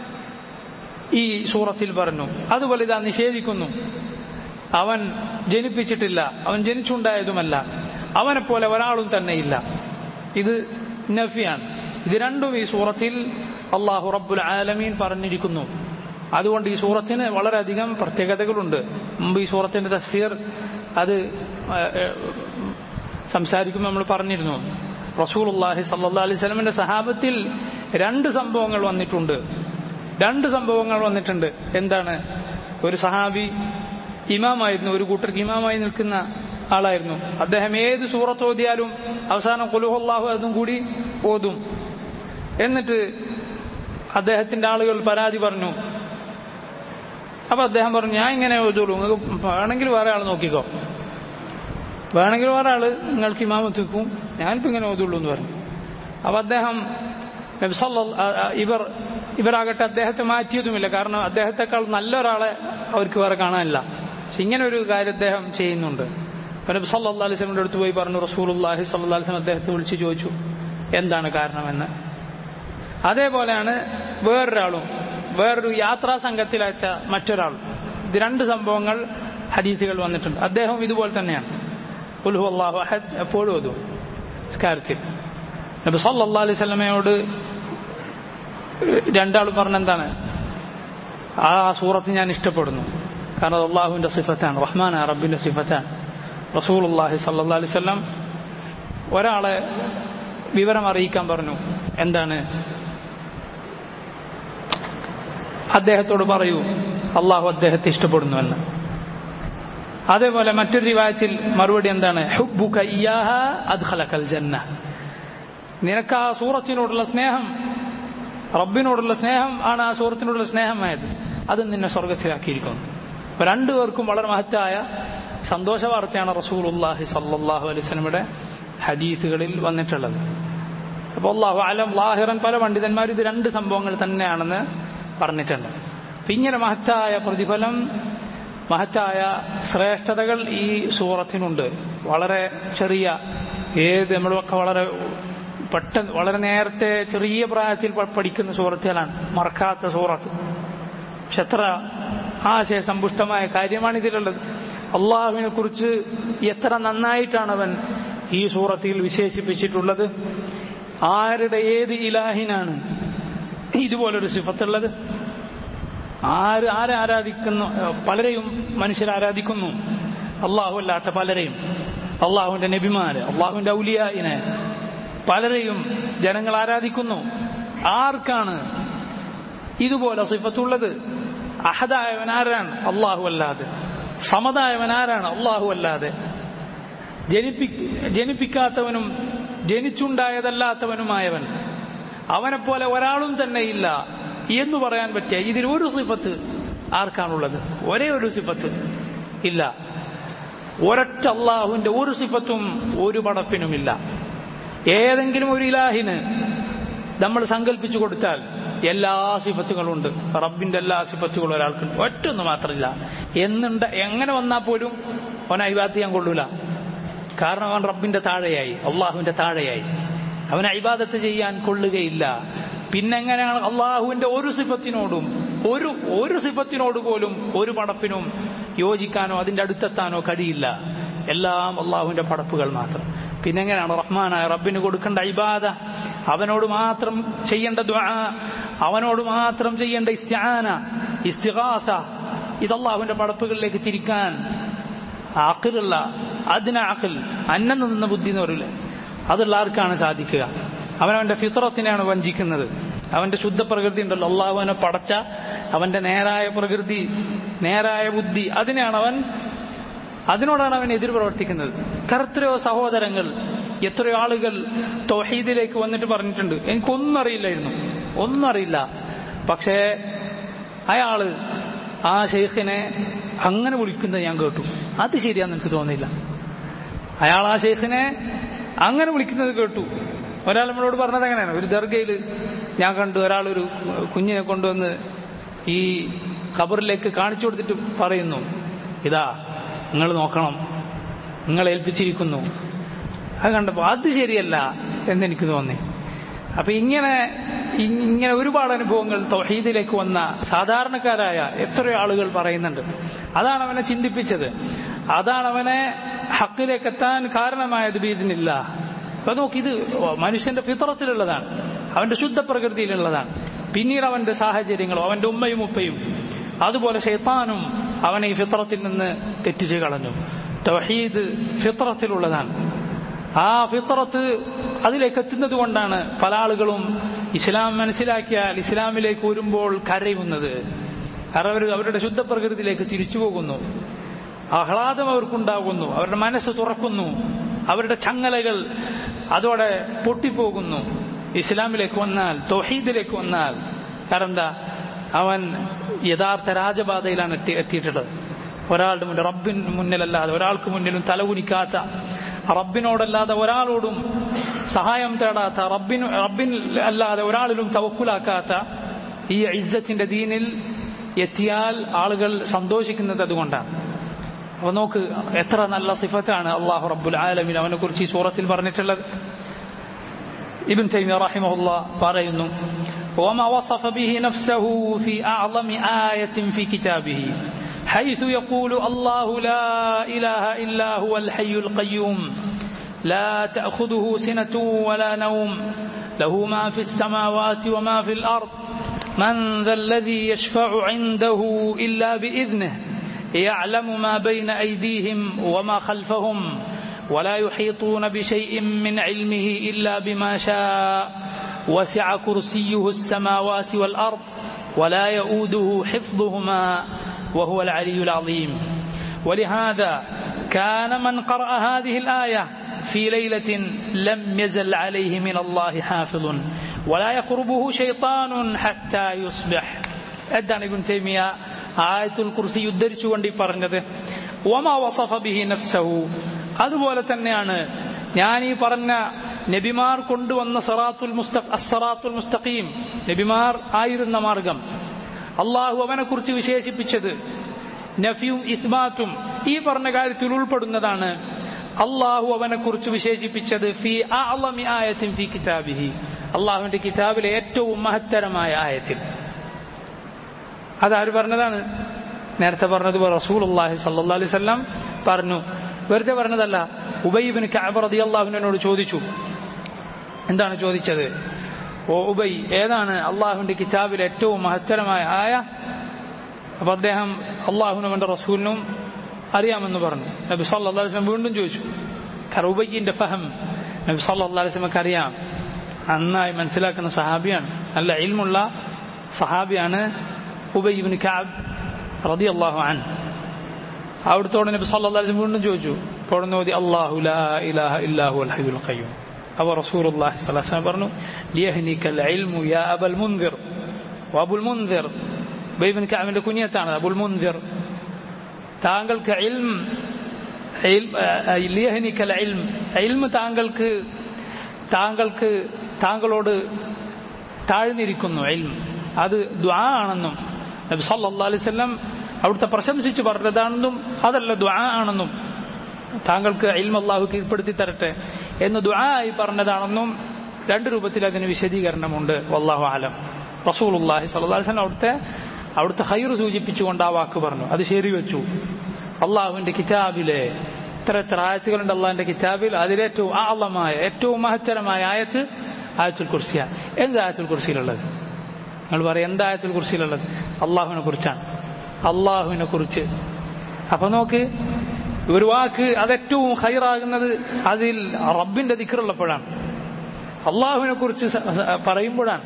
ഈ സൂറത്തിൽ പറഞ്ഞു അതുപോലെ ഇതാ നിഷേധിക്കുന്നു അവൻ ജനിപ്പിച്ചിട്ടില്ല അവൻ ജനിച്ചുണ്ടായതുമല്ല അവനെപ്പോലെ ഒരാളും തന്നെയില്ല ഇത് നഫിയാണ് ഇത് രണ്ടും ഈ സൂറത്തിൽ അള്ളാഹു റബ്ബുൽ ആലമീൻ പറഞ്ഞിരിക്കുന്നു അതുകൊണ്ട് ഈ സൂറത്തിന് വളരെയധികം പ്രത്യേകതകളുണ്ട് മുമ്പ് ഈ സൂറത്തിന്റെ തഫ്സീർ അത് സംസാരിക്കുമ്പോൾ നമ്മൾ പറഞ്ഞിരുന്നു റസൂലുള്ളാഹി സല്ലല്ലാഹു അലൈഹി വസല്ലമയുടെ സഹാബത്തിൽ രണ്ട് സംഭവങ്ങൾ വന്നിട്ടുണ്ട് രണ്ട് സംഭവങ്ങൾ വന്നിട്ടുണ്ട് എന്താണ് ഒരു സഹാബി ഇമാമായിരുന്നു ഒരു കൂട്ടർക്ക് ഇമാമായി നിൽക്കുന്ന ആളായിരുന്നു അദ്ദേഹം ഏത് സൂറത്ത് ഓതിയാലും അവസാനം കൊലുഹുല്ലാഹു അതും കൂടി ഓതും എന്നിട്ട് അദ്ദേഹത്തിന്റെ ആളുകൾ പരാതി പറഞ്ഞു അപ്പൊ അദ്ദേഹം പറഞ്ഞു ഞാൻ ഇങ്ങനെ ഓതുള്ളൂ നിങ്ങൾക്ക് വേണമെങ്കിൽ വേറെ ആൾ നോക്കിക്കോ വേണമെങ്കിൽ വേറെ ആള് നിങ്ങൾക്ക് ഇമാമത്ത് വെക്കും ഞാനിപ്പോ ഇങ്ങനെ ഓതുള്ളൂ എന്ന് പറഞ്ഞു അപ്പൊ അദ്ദേഹം ഇവർ ഇവരാകട്ടെ അദ്ദേഹത്തെ മാറ്റിയതുമില്ല കാരണം അദ്ദേഹത്തെക്കാൾ നല്ലൊരാളെ അവർക്ക് വേറെ കാണാനില്ല പക്ഷെ ഇങ്ങനെ ഒരു കാര്യം അദ്ദേഹം ചെയ്യുന്നുണ്ട് നബി സല്ലാ അലിസ്ലമിന്റെ അടുത്ത് പോയി പറഞ്ഞു റസൂലുല്ലാഹി സല്ലാ അലിസ്ലം അദ്ദേഹത്തെ വിളിച്ച് ചോദിച്ചു എന്താണ് കാരണമെന്ന് അതേപോലെയാണ് വേറൊരാളും വേറൊരു യാത്രാ സംഘത്തിൽ അയച്ച മറ്റൊരാൾ ഇത് രണ്ട് സംഭവങ്ങൾ ഹദീസുകൾ വന്നിട്ടുണ്ട് അദ്ദേഹം ഇതുപോലെ തന്നെയാണ് ഉൽഹു അള്ളാഹു അഹദ് എപ്പോഴും ഓതും കാര്യത്തിൽ നബി സല്ലാ അലൈഹി സ്വലമയോട് രണ്ടാളും പറഞ്ഞെന്താണ് ആ സൂറത്ത് ഞാൻ ഇഷ്ടപ്പെടുന്നു കാരണം അത് അള്ളാഹുവിന്റെ സിഫത്താണ് റഹ്മാൻ റബ്ബിന്റെ സിഫത്താണ് റസൂൽ അള്ളാഹി സല്ലാ അലൈഹി സ്വലം ഒരാളെ വിവരം അറിയിക്കാൻ പറഞ്ഞു എന്താണ് അദ്ദേഹത്തോട് പറയൂ അള്ളാഹു അദ്ദേഹത്തെ ഇഷ്ടപ്പെടുന്നുവെന്ന് അതേപോലെ മറ്റൊരു റിവായത്തിൽ മറുപടി എന്താണ് ജന്ന നിനക്ക് ആ സൂറത്തിനോടുള്ള സ്നേഹം റബ്ബിനോടുള്ള സ്നേഹം ആണ് ആ സൂറത്തിനോടുള്ള സ്നേഹമായത് അത് നിന്നെ സ്വർഗത്തിലാക്കിയിരിക്കുന്നു അപ്പൊ രണ്ടുപേർക്കും വളരെ മഹത്തായ സന്തോഷ വാർത്തയാണ് റസൂലുല്ലാഹി സല്ലാഹു അലൈഹി സ്വലമിയുടെ ഹദീസുകളിൽ വന്നിട്ടുള്ളത് അപ്പോൾ അള്ളാഹു അലം ലാഹിറൻ പല പണ്ഡിതന്മാരും ഇത് രണ്ട് സംഭവങ്ങൾ തന്നെയാണെന്ന് പറഞ്ഞിട്ടുണ്ട് അപ്പൊ ഇങ്ങനെ മഹത്തായ പ്രതിഫലം മഹത്തായ ശ്രേഷ്ഠതകൾ ഈ സൂറത്തിനുണ്ട് വളരെ ചെറിയ ഏത് നമ്മളൊക്കെ വളരെ പെട്ടെന്ന് വളരെ നേരത്തെ ചെറിയ പ്രായത്തിൽ പഠിക്കുന്ന സൂറത്തുകളാണ് മറക്കാത്ത സൂറത്ത് പക്ഷെ എത്ര ആശയ സമ്പുഷ്ടമായ കാര്യമാണ് ഇതിലുള്ളത് അള്ളാഹുവിനെ കുറിച്ച് എത്ര നന്നായിട്ടാണ് അവൻ ഈ സൂറത്തിൽ വിശേഷിപ്പിച്ചിട്ടുള്ളത് ആരുടെ ഏത് ഇലാഹിനാണ് ഇതുപോലൊരു സിഫത്തുള്ളത് ആര് ആരെ ആരാധിക്കുന്നു പലരെയും മനുഷ്യർ ആരാധിക്കുന്നു അള്ളാഹു അല്ലാത്ത പലരെയും അള്ളാഹുവിന്റെ നബിമാര് അള്ളാഹുവിന്റെ ഔലിയായിനെ പലരെയും ജനങ്ങൾ ആരാധിക്കുന്നു ആർക്കാണ് ഇതുപോലെ സിഫത്തുള്ളത് അഹദായവൻ ആരാണ് അള്ളാഹു അല്ലാതെ സമതായവൻ ആരാണ് അള്ളാഹു അല്ലാതെ ജനിപ്പി ജനിപ്പിക്കാത്തവനും ജനിച്ചുണ്ടായതല്ലാത്തവനുമായവൻ അവനെപ്പോലെ ഒരാളും തന്നെ ഇല്ല എന്ന് പറയാൻ പറ്റിയ ഇതിൽ ഒരു സിഫത്ത് ആർക്കാണുള്ളത് ഒരേ ഒരു സിഫത്ത് ഇല്ല ഒരൊറ്റ അള്ളാഹുവിന്റെ ഒരു സിഫത്തും ഒരു പടപ്പിനുമില്ല ഏതെങ്കിലും ഒരു ഇലാഹിന് നമ്മൾ സങ്കല്പിച്ചു കൊടുത്താൽ എല്ലാ സിഫത്തുകളും ഉണ്ട് റബ്ബിന്റെ എല്ലാ സിഫത്തുകളും ഒരാൾക്കുണ്ട് ഒറ്റൊന്നും മാത്രമില്ല എന്നുണ്ട് എങ്ങനെ വന്നാൽ പോലും അവൻ അഭിവാദത്ത് ചെയ്യാൻ കൊള്ളൂല കാരണം അവൻ റബ്ബിന്റെ താഴെയായി അള്ളാഹുവിന്റെ താഴെയായി അവൻ അഭിവാദത്ത് ചെയ്യാൻ കൊള്ളുകയില്ല പിന്നെ എങ്ങനെയാണ് അള്ളാഹുവിന്റെ ഒരു സിഫത്തിനോടും ഒരു ഒരു സിഫത്തിനോട് പോലും ഒരു പടപ്പിനും യോജിക്കാനോ അതിന്റെ അടുത്തെത്താനോ കഴിയില്ല എല്ലാം അള്ളാഹുവിന്റെ പടപ്പുകൾ മാത്രം പിന്നെ എങ്ങനെയാണ് റഹ്മാനായ റബ്ബിന് കൊടുക്കേണ്ട ഇബാദ അവനോട് മാത്രം ചെയ്യേണ്ട ദ്വാ അവനോട് മാത്രം ചെയ്യേണ്ട ഇസ്ത്യാന ഇസ്തിഹാസ ഇത് അള്ളാഹുവിന്റെ പടപ്പുകളിലേക്ക് തിരിക്കാൻ അഖിലുള്ള അതിന അഖിൽ അന്നം നിന്ന ബുദ്ധി എന്ന് പറയില്ലേ അതുള്ള ആർക്കാണ് സാധിക്കുക അവനവന്റെ ഫിത്രത്തിനെയാണ് വഞ്ചിക്കുന്നത് അവന്റെ ശുദ്ധ പ്രകൃതി ഉണ്ടല്ലോ അള്ളാഹു അവനെ പടച്ച അവന്റെ നേരായ പ്രകൃതി നേരായ ബുദ്ധി അതിനെയാണ് അവൻ അതിനോടാണ് അവൻ എതിർ പ്രവർത്തിക്കുന്നത് കറുത്തരയോ സഹോദരങ്ങൾ എത്രയോ ആളുകൾ തൊഹീദിലേക്ക് വന്നിട്ട് പറഞ്ഞിട്ടുണ്ട് എനിക്കൊന്നും അറിയില്ലായിരുന്നു ഒന്നും അറിയില്ല പക്ഷേ അയാള് ആ ഷെയ്ഖിനെ അങ്ങനെ വിളിക്കുന്നത് ഞാൻ കേട്ടു അത് ശരിയാന്ന് എനിക്ക് തോന്നിയില്ല അയാൾ ആ ഷെയ്ഖിനെ അങ്ങനെ വിളിക്കുന്നത് കേട്ടു ഒരാൾ നമ്മളോട് പറഞ്ഞത് അങ്ങനെയാണ് ഒരു ദർഗയിൽ ഞാൻ കണ്ടു ഒരാൾ ഒരു കുഞ്ഞിനെ കൊണ്ടുവന്ന് ഈ ഖബറിലേക്ക് കാണിച്ചു കൊടുത്തിട്ട് പറയുന്നു ഇതാ നിങ്ങൾ നോക്കണം നിങ്ങൾ ഏൽപ്പിച്ചിരിക്കുന്നു അത് കണ്ടപ്പോൾ അത് ശരിയല്ല എന്നെനിക്ക് തോന്നി അപ്പൊ ഇങ്ങനെ ഇങ്ങനെ ഒരുപാട് അനുഭവങ്ങൾ തൊഹീദിലേക്ക് വന്ന സാധാരണക്കാരായ എത്രയോ ആളുകൾ പറയുന്നുണ്ട് അതാണ് അവനെ ചിന്തിപ്പിച്ചത് അതാണ് അവനെ ഹക്കിലേക്ക് എത്താൻ കാരണമായത് ബീദിനില്ല അപ്പൊ നോക്ക് ഇത് മനുഷ്യന്റെ ഫിത്രത്തിലുള്ളതാണ് അവന്റെ ശുദ്ധ പ്രകൃതിയിലുള്ളതാണ് പിന്നീട് അവന്റെ സാഹചര്യങ്ങളും അവന്റെ ഉമ്മയും ഉപ്പയും അതുപോലെ ഷെയ്ത്താനും അവനെ ഈ ഫിത്രത്തിൽ നിന്ന് തെറ്റിച്ച് കളഞ്ഞു തവഹീദ് ഫിത്രത്തിലുള്ളതാണ് ആ ഫിത്രത്ത് അതിലേക്ക് എത്തുന്നത് കൊണ്ടാണ് പല ആളുകളും ഇസ്ലാം മനസ്സിലാക്കിയാൽ ഇസ്ലാമിലേക്ക് വരുമ്പോൾ കരയുന്നത് കാരണം അവർ അവരുടെ ശുദ്ധ പ്രകൃതിയിലേക്ക് തിരിച്ചു പോകുന്നു ആഹ്ലാദം അവർക്കുണ്ടാകുന്നു അവരുടെ മനസ്സ് തുറക്കുന്നു അവരുടെ ചങ്ങലകൾ അതോടെ പൊട്ടിപ്പോകുന്നു ഇസ്ലാമിലേക്ക് വന്നാൽ തൊഹീദിലേക്ക് വന്നാൽ കാരണം എന്താ അവൻ യഥാർത്ഥ രാജപാതയിലാണ് എത്തി എത്തിയിട്ടുള്ളത് ഒരാളുടെ മുന്നിൽ റബ്ബിന് മുന്നിലല്ലാതെ ഒരാൾക്ക് മുന്നിലും തലകുനിക്കാത്ത റബ്ബിനോടല്ലാതെ ഒരാളോടും സഹായം തേടാത്ത റബ്ബിന് റബ്ബിൻ അല്ലാതെ ഒരാളിലും തവക്കുലാക്കാത്ത ഈ ഇജ്ജത്തിന്റെ ദീനിൽ എത്തിയാൽ ആളുകൾ സന്തോഷിക്കുന്നത് അതുകൊണ്ടാണ് അപ്പൊ നോക്ക് എത്ര നല്ല സിഫത്താണ് അള്ളാഹു റബ്ബുൽ ആലമിൻ അവനെ കുറിച്ച് ഈ സൂറത്തിൽ പറഞ്ഞിട്ടുള്ളത് ഇബിൻ തൈമി റഹിമഹുല്ല പറയുന്നു وما وصف به نفسه في أعظم آية في كتابه حيث يقول الله لا إله إلا هو الحي القيوم لا تأخذه سنة ولا نوم له ما في السماوات وما في الأرض من ذا الذي يشفع عنده إلا بإذنه يعلم ما بين أيديهم وما خلفهم ولا يحيطون بشيء من علمه إلا بما شاء وسع كرسيه السماوات والأرض ولا يؤوده حفظهما وهو العلي العظيم ولهذا كان من قرأ هذه الآية في ليلة لم يزل عليه من الله حافظ ولا يقربه شيطان حتى يصبح أدان ابن تيمية آية الكرسي ഉദ്ധരിച്ചു കൊണ്ട് ഈ പറഞ്ഞത് وما وصف به نفسه അതുപോലെ തന്നെയാണ് ഞാൻ ഈ പറഞ്ഞ നബിമാർ കൊണ്ടുവന്ന സറാത്തുൽ മുസ്ത അസറാത്തുൽ മുസ്തഖീം നബിമാർ ആയിരുന്ന മാർഗം അള്ളാഹു അവനെ കുറിച്ച് വിശേഷിപ്പിച്ചത് നഫിയും ഇസ്മാത്തും ഈ പറഞ്ഞ കാര്യത്തിൽ ഉൾപ്പെടുന്നതാണ് അള്ളാഹു അവനെ കുറിച്ച് വിശേഷിപ്പിച്ചത് ഫി അഅളമി ആയത്തിൻ ഫി കിതാബിഹി അള്ളാഹുവിന്റെ കിതാബിലെ ഏറ്റവും മഹത്തരമായ ആയത്തിൽ അതാര് പറഞ്ഞതാണ് നേരത്തെ പറഞ്ഞതുപോലെ റസൂൽ അള്ളാഹി സല്ലാ അലൈഹി സ്വല്ലാം പറഞ്ഞു വെറുതെ പറഞ്ഞതല്ല ഉബൈബിന് കാബ് റതി അള്ളാഹുവിനോട് ചോദിച്ചു എന്താണ് ചോദിച്ചത് ഓ ഉബൈ ഏതാണ് അള്ളാഹുവിന്റെ കിതാബിൽ ഏറ്റവും മഹത്തരമായ ആയ അപ്പോൾ അദ്ദേഹം അള്ളാഹുനും അവൻ്റെ റസൂലിനും അറിയാമെന്ന് പറഞ്ഞു നബി സല്ലാ വസ്ലം വീണ്ടും ചോദിച്ചു കറുബയ്യൻ്റെ ഫഹം നബി സല്ലാ വസ്ലമക്ക് അറിയാം നന്നായി മനസ്സിലാക്കുന്ന സഹാബിയാണ് നല്ല ഇൽമുള്ള സഹാബിയാണ് ഉബയ്യബിൻ കാബ് റതി അള്ളാഹു അൻ അവിടുത്തോട് നബി സല്ലാ വസ്ലം വീണ്ടും ചോദിച്ചു തുടർന്ന് ഓതി അള്ളാഹു ലാ ഇലാഹ ഇല്ലാഹു അൽ ഹയ്യുൽ ഖയ്യൂം അപ്പോൾ റസൂലുള്ളാഹി സ്വല്ലല്ലാഹു അലൈഹി വസല്ലം പറഞ്ഞു ലിയഹ്നിക്കൽ ഇൽമു യാ അബൽ മുൻദിർ വഅബുൽ മുൻദിർ ബൈബിൻ കഅബിന്റെ കുനിയത്താണ് അബുൽ മുൻദിർ താങ്കൾക്ക് ഇൽം ലിയഹ്നിക്കൽ ഇൽം ഇൽം താങ്കൾക്ക് താങ്കൾക്ക് താങ്കളോട് താഴ്ന്നിരിക്കുന്നു ഇൽം അത് ദ്വാ ആണെന്നും നബി സല്ലല്ലാഹു അലൈഹി വസല്ലം അവിടുത്തെ പ്രശംസിച്ച് പറഞ്ഞതാണെന്നും അതല്ല ദ്വാ ആണെന്നും താങ്കൾക്ക് ഇൽം അള്ളാഹു കീഴ്പ്പെടുത്തി തരട്ടെ എന്ന് ദുആ ആയി പറഞ്ഞതാണെന്നും രണ്ട് രൂപത്തിൽ അതിന് വിശദീകരണമുണ്ട് വല്ലാഹു ആലം റസൂലുള്ളാഹി സ്വല്ലല്ലാഹു അലൈഹി വസല്ലം അവിടുത്തെ അവിടുത്തെ ഹൈർ സൂചിപ്പിച്ചുകൊണ്ട് ആ വാക്ക് പറഞ്ഞു അത് ശരിവെച്ചു അള്ളാഹുവിന്റെ കിതാബിലെ ഇത്ര എത്ര ആയത്തുകളുണ്ട് അള്ളാഹിന്റെ കിതാബിൽ അതിലേറ്റവും ആളമായ ഏറ്റവും മഹത്തരമായ ആയത്ത് ആയത്തുൽ കുർസിയാണ് എന്ത് ആയത്തുൽ കുർസിയിലുള്ളത് നിങ്ങൾ പറയും എന്താ ആയത്തുൽ കുർസിയിലുള്ളത് അള്ളാഹുവിനെ കുറിച്ചാണ് അള്ളാഹുവിനെ കുറിച്ച് അപ്പൊ നോക്ക് ഒരു വാക്ക് അതേറ്റവും ഹൈറാകുന്നത് അതിൽ റബ്ബിന്റെ ദിക്കറുള്ളപ്പോഴാണ് അള്ളാഹുവിനെ കുറിച്ച് പറയുമ്പോഴാണ്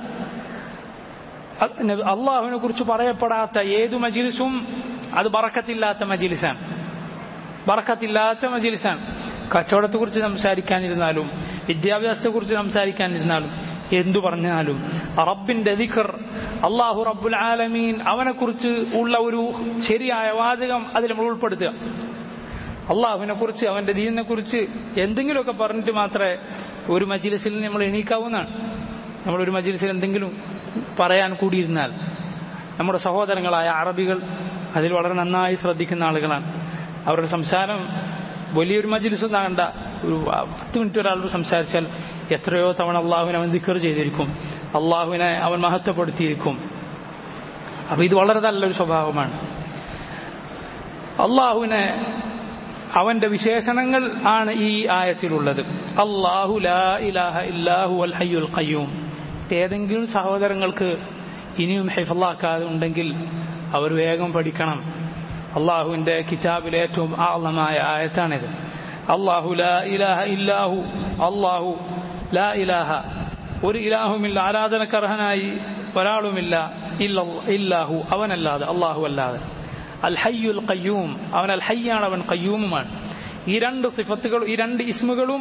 അള്ളാഹുവിനെ കുറിച്ച് പറയപ്പെടാത്ത ഏതു മജിലിസും അത് ബറക്കത്തില്ലാത്ത മജിലിസാണ് ബറക്കത്തില്ലാത്ത മജിലിസാണ് കച്ചവടത്തെക്കുറിച്ച് സംസാരിക്കാനിരുന്നാലും വിദ്യാഭ്യാസത്തെക്കുറിച്ച് സംസാരിക്കാനിരുന്നാലും എന്തു പറഞ്ഞാലും റബ്ബിന്റെ ദിഖർ അള്ളാഹു റബ്ബുൽ ആലമീൻ അവനെക്കുറിച്ച് ഉള്ള ഒരു ശരിയായ വാചകം അതിൽ നമ്മൾ ഉൾപ്പെടുത്തുക അള്ളാഹുവിനെ കുറിച്ച് അവന്റെ ദീനിനെ കുറിച്ച് എന്തെങ്കിലുമൊക്കെ പറഞ്ഞിട്ട് മാത്രമേ ഒരു മജിലിസിൽ നമ്മൾ എണീക്കാവുന്നതാണ് നമ്മളൊരു മജിലിസിൽ എന്തെങ്കിലും പറയാൻ കൂടിയിരുന്നാൽ നമ്മുടെ സഹോദരങ്ങളായ അറബികൾ അതിൽ വളരെ നന്നായി ശ്രദ്ധിക്കുന്ന ആളുകളാണ് അവരുടെ സംസാരം വലിയൊരു മജിലിസ് കണ്ട ഒരു പത്ത് മിനിറ്റ് ഒരാൾ സംസാരിച്ചാൽ എത്രയോ തവണ അള്ളാഹുവിനെ അവൻ ദിക്കർ ചെയ്തിരിക്കും അള്ളാഹുവിനെ അവൻ മഹത്വപ്പെടുത്തിയിരിക്കും അപ്പൊ ഇത് വളരെ നല്ലൊരു സ്വഭാവമാണ് അള്ളാഹുവിനെ അവന്റെ വിശേഷണങ്ങൾ ആണ് ഈ ആയത്തിലുള്ളത് അള്ളാഹു ലാ ഇലാഹ ഇല്ലാഹു അൽ ഹയ്യുൽ ഖയ്യൂം ഏതെങ്കിലും സഹോദരങ്ങൾക്ക് ഇനിയും ഹെഫലാക്കാതെ ഉണ്ടെങ്കിൽ അവർ വേഗം പഠിക്കണം അള്ളാഹുവിന്റെ കിതാബിലെ ഏറ്റവും ആളമായ ആയത്താണിത് അള്ളാഹു ലാ ഇലാഹ ഇല്ലാഹു അള്ളാഹു ലാ ഇലാഹ ഒരു ഇലാഹുമില്ല ആരാധനക്കർഹനായി ഒരാളുമില്ല ഇല്ലാഹു അവനല്ലാതെ അള്ളാഹു അല്ലാതെ അൽ ഹയ്യുൽ ഖയ്യൂം അവൻ അൽ ഹയ്യാണ് അവൻ ഖയ്യൂമുമാണ് ഈ രണ്ട് സിഫത്തുകൾ ഈ രണ്ട് ഇസ്മുകളും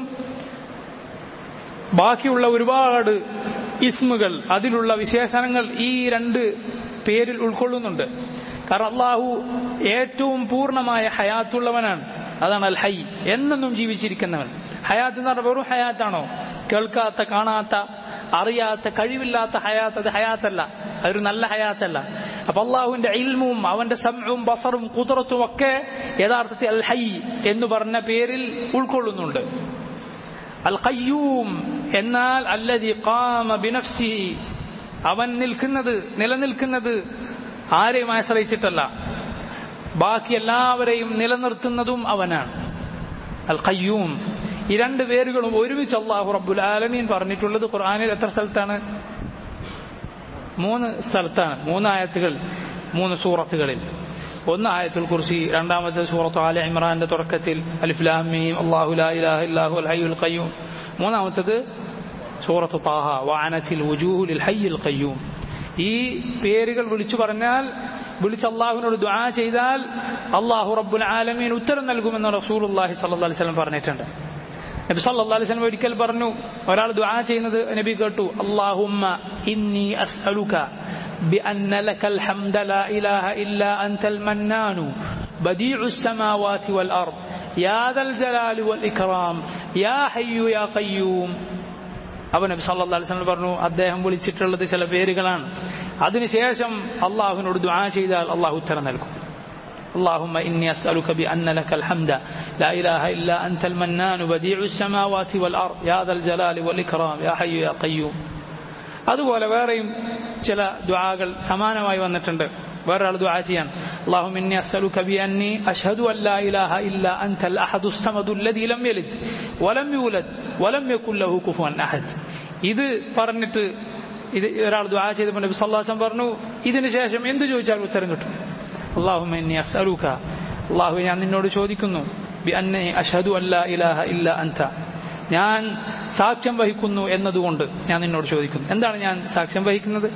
ബാക്കിയുള്ള ഒരുപാട് ഇസ്മുകൾ അതിലുള്ള വിശേഷണങ്ങൾ ഈ രണ്ട് പേരിൽ ഉൾക്കൊള്ളുന്നുണ്ട് കാരണം അള്ളാഹു ഏറ്റവും പൂർണ്ണമായ ഹയാത്തുള്ളവനാണ് അതാണ് അൽ ഹൈ എന്നെന്നും ജീവിച്ചിരിക്കുന്നവൻ ഹയാത്ത് എന്ന് പറഞ്ഞാൽ വെറും ഹയാത്താണോ കേൾക്കാത്ത കാണാത്ത അറിയാത്ത കഴിവില്ലാത്ത ഹയാത്ത് അത് ഹയാത്തല്ല അതൊരു നല്ല ഹയാത്തല്ല അപ്പൊ അള്ളാഹുവിന്റെ ഇൽമും അവന്റെ സംവും ബസറും കുതിറത്തും ഒക്കെ യഥാർത്ഥത്തിൽ അൽ ഹൈ എന്ന് പറഞ്ഞ പേരിൽ ഉൾക്കൊള്ളുന്നുണ്ട് അൽ ഖയ്യൂം എന്നാൽ അല്ലതി ഖാമ ബിനഫ്സി അവൻ നിൽക്കുന്നത് നിലനിൽക്കുന്നത് ആരെയും ആശ്രയിച്ചിട്ടല്ല ബാക്കി എല്ലാവരെയും നിലനിർത്തുന്നതും അവനാണ് അൽ ഖയ്യൂം ഈ രണ്ട് പേരുകളും ഒരുമിച്ച് അള്ളാഹു റബ്ബുൽ ആലമീൻ പറഞ്ഞിട്ടുള്ളത് ഖുർആാനിൽ എത്ര സ്ഥലത്താണ് മൂന്ന് സ്ഥലത്താണ് മൂന്ന് ആയത്തുകൾ മൂന്ന് സൂറത്തുകളിൽ ഒന്ന് ആയത്തുൽ കുർസി രണ്ടാമത്തെ സൂറത്ത് ആല ഇമ്രാന്റെ തുടക്കത്തിൽ അലിഫ്ലാമീം അള്ളാഹു ലാ ഇലാഹ ഇല്ലാഹു അൽ ഹയ്യുൽ ഖയ്യൂം മൂന്നാമത്തത് സൂറത്ത് താഹ വാനത്തിൽ വുജൂഹുൽ ഹയ്യുൽ ഖയ്യൂം ഈ പേരുകൾ വിളിച്ചു പറഞ്ഞാൽ വിളിച്ച് അള്ളാഹുവിനോട് ദുആ ചെയ്താൽ അള്ളാഹു റബ്ബുൽ ആലമീൻ ഉത്തരം നൽകുമെന്ന് റസൂലുള്ളാഹി സ്വല്ലല്ലാഹി അലൈഹി വസല്ലം പറഞ്ഞിട്ടുണ്ട് നബി സല്ലല്ലാഹു അലൈഹി വസല്ലം ഒരിക്കൽ പറഞ്ഞു ഒരാൾ ദുആ ചെയ്യുന്നത് നബി കേട്ടു അല്ലാഹുമ്മ ഇന്നി അസ്അലുക بأن لك الحمد لا إله إلا أنت المنان بديع السماوات والأرض يا ذا الجلال والإكرام يا حي يا قيوم അപ്പൊ നബി സല്ലാ അലിസ്ലം പറഞ്ഞു അദ്ദേഹം വിളിച്ചിട്ടുള്ളത് ചില പേരുകളാണ് അതിനുശേഷം അള്ളാഹുവിനോട് ദുആ ചെയ്താൽ അള്ളാഹു ഉത്തരം നൽകും اللهم إني أسألك بأن لك الحمد لا إله إلا أنت المنان بديع السماوات والأرض يا ذا الجلال والإكرام يا حي يا قيوم അതുപോലെ വേറെയും ചില ദുആകൾ സമാനമായി വന്നിട്ടുണ്ട് വേറൊരാൾ ദുആ ചെയ്യാൻ اللهم إني أسألك بأني أشهد أن لا إله إلا أنت الأحد الصمد الذي لم يلد ولم يولد ولم يكن له كفوا أحد ഇത് പറഞ്ഞിട്ട് ഇത് ഒരാൾ ദുആ ചെയ്തപ്പോൾ നബി സല്ലല്ലാഹു അലൈഹി വസല്ലം പറഞ്ഞു ഇതിന് ശേഷം എന്ത് ചോദിച്ചാലും ഉത്തരം കിട്ടും അള്ളാഹുമ്മ ഇന്നി അസ്അലുക അള്ളാഹു ഞാൻ നിന്നോട് ചോദിക്കുന്നു ബി അന്നെ അഷഹദു അല്ലാ ഇലാഹ ഇല്ല അൻത ഞാൻ സാക്ഷ്യം വഹിക്കുന്നു എന്നതുകൊണ്ട് ഞാൻ നിന്നോട് ചോദിക്കുന്നു എന്താണ് ഞാൻ സാക്ഷ്യം വഹിക്കുന്നത്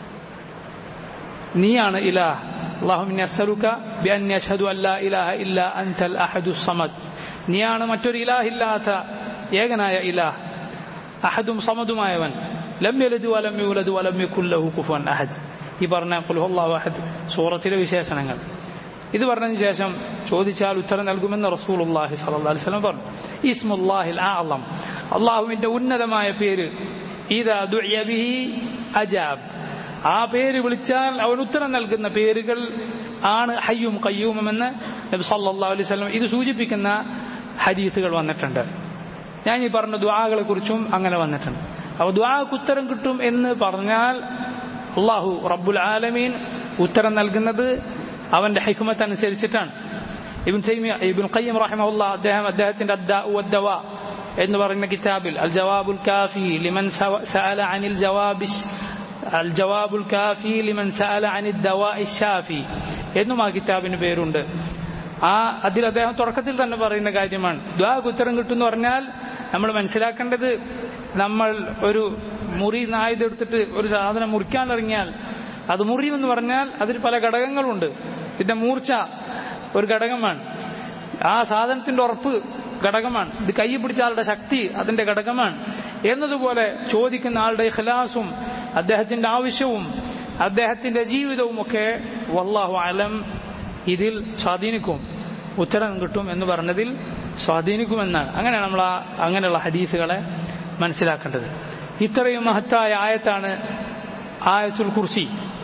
നീയാണ് ഇലാഹ് അള്ളാഹുമിനെ അസ്സലുക ബി അന്നി അഷ്ഹദു അല്ലാ ഇലാഹ ഇല്ല അൻതൽ അഹദു സമദ് നീയാണ് മറ്റൊരു ഇലാഹില്ലാത്ത ഏകനായ ഇലാഹ് അഹദും സമതുമായവൻ ലം യലദു വലം യൂലദു വലം യകുൽ ലഹു കുഫുവൻ അഹദ് ഈ പറഞ്ഞ ഖുൽ ഹുവല്ലാഹു അഹദ് സൂറത്തിലെ വിശേഷണങ്ങൾ ഇത് പറഞ്ഞതിന് ശേഷം ചോദിച്ചാൽ ഉത്തരം നൽകുമെന്ന് റസൂലുള്ളാഹി സ്വല്ലല്ലാഹു അലൈഹി വസല്ലം പറഞ്ഞു ഇസ്മുല്ലാഹിൽ ആഅളം അള്ളാഹുവിന്റെ ഉന്നതമായ പേര് ഇദാ ദുഇയ ബിഹി അജാബ് ആ പേര് വിളിച്ചാൽ അവൻ ഉത്തരം നൽകുന്ന പേരുകൾ ആണ് ഹയ്യും കയ്യൂമും എന്ന് നബി സല്ലല്ലാഹു അലൈഹി വസല്ലം ഇത് സൂചിപ്പിക്കുന്ന ഹദീസുകൾ വന്നിട്ടുണ്ട് ഞാൻ ഈ പറഞ്ഞ ദുആകളെ കുറിച്ചും അങ്ങനെ വന്നിട്ടുണ്ട് അപ്പോൾ ദുആക്ക് ഉത്തരം കിട്ടും എന്ന് പറഞ്ഞാൽ അള്ളാഹു റബ്ബുൽ ആലമീൻ ഉത്തരം നൽകുന്നത് അവന്റെ ഹിക്മത്ത് അനുസരിച്ചിട്ടാണ് ഇബിൻ തൈമിയ ഇബിൻ ഖയ്യിം റഹിമഹുല്ല അദ്ദേഹം അദ്ദേഹത്തിന്റെ അദ്ദാ വദ്ദവ എന്ന് പറയുന്ന കിതാബിൽ അൽ ജവാബുൽ കാഫി ലിമൻ സഅല അനിൽ ജവാബിഷ് അൽ ജവാബുൽ കാഫി ലിമൻ സഅല അനിൽ ദവാഇ ഷാഫി എന്നും ആ കിതാബിന് പേരുണ്ട് ആ അതിൽ അദ്ദേഹം തുടക്കത്തിൽ തന്നെ പറയുന്ന കാര്യമാണ് ദ്വാക്ക് ഉത്തരം കിട്ടും എന്ന് പറഞ്ഞാൽ നമ്മൾ മനസ്സിലാക്കേണ്ടത് നമ്മൾ ഒരു മുറി നായതെടുത്തിട്ട് ഒരു സാധനം മുറിക്കാൻ ഇറങ്ങിയാൽ അത് മുറിയുമെന്ന് പറഞ്ഞാൽ അതിൽ പല ഘടകങ്ങളുണ്ട് ഇതിന്റെ മൂർച്ച ഒരു ഘടകമാണ് ആ സാധനത്തിന്റെ ഉറപ്പ് ഘടകമാണ് ഇത് കൈ പിടിച്ച ആളുടെ ശക്തി അതിന്റെ ഘടകമാണ് എന്നതുപോലെ ചോദിക്കുന്ന ആളുടെ ഇഖ്ലാസും അദ്ദേഹത്തിന്റെ ആവശ്യവും അദ്ദേഹത്തിന്റെ ജീവിതവും ഒക്കെ വല്ലാഹു അലം ഇതിൽ സ്വാധീനിക്കും ഉത്തരം കിട്ടും എന്ന് പറഞ്ഞതിൽ സ്വാധീനിക്കുമെന്നാണ് അങ്ങനെയാണ് നമ്മൾ ആ അങ്ങനെയുള്ള ഹദീസുകളെ മനസ്സിലാക്കേണ്ടത് ഇത്രയും മഹത്തായ ആയത്താണ് ആയത്തുൽ കുർസി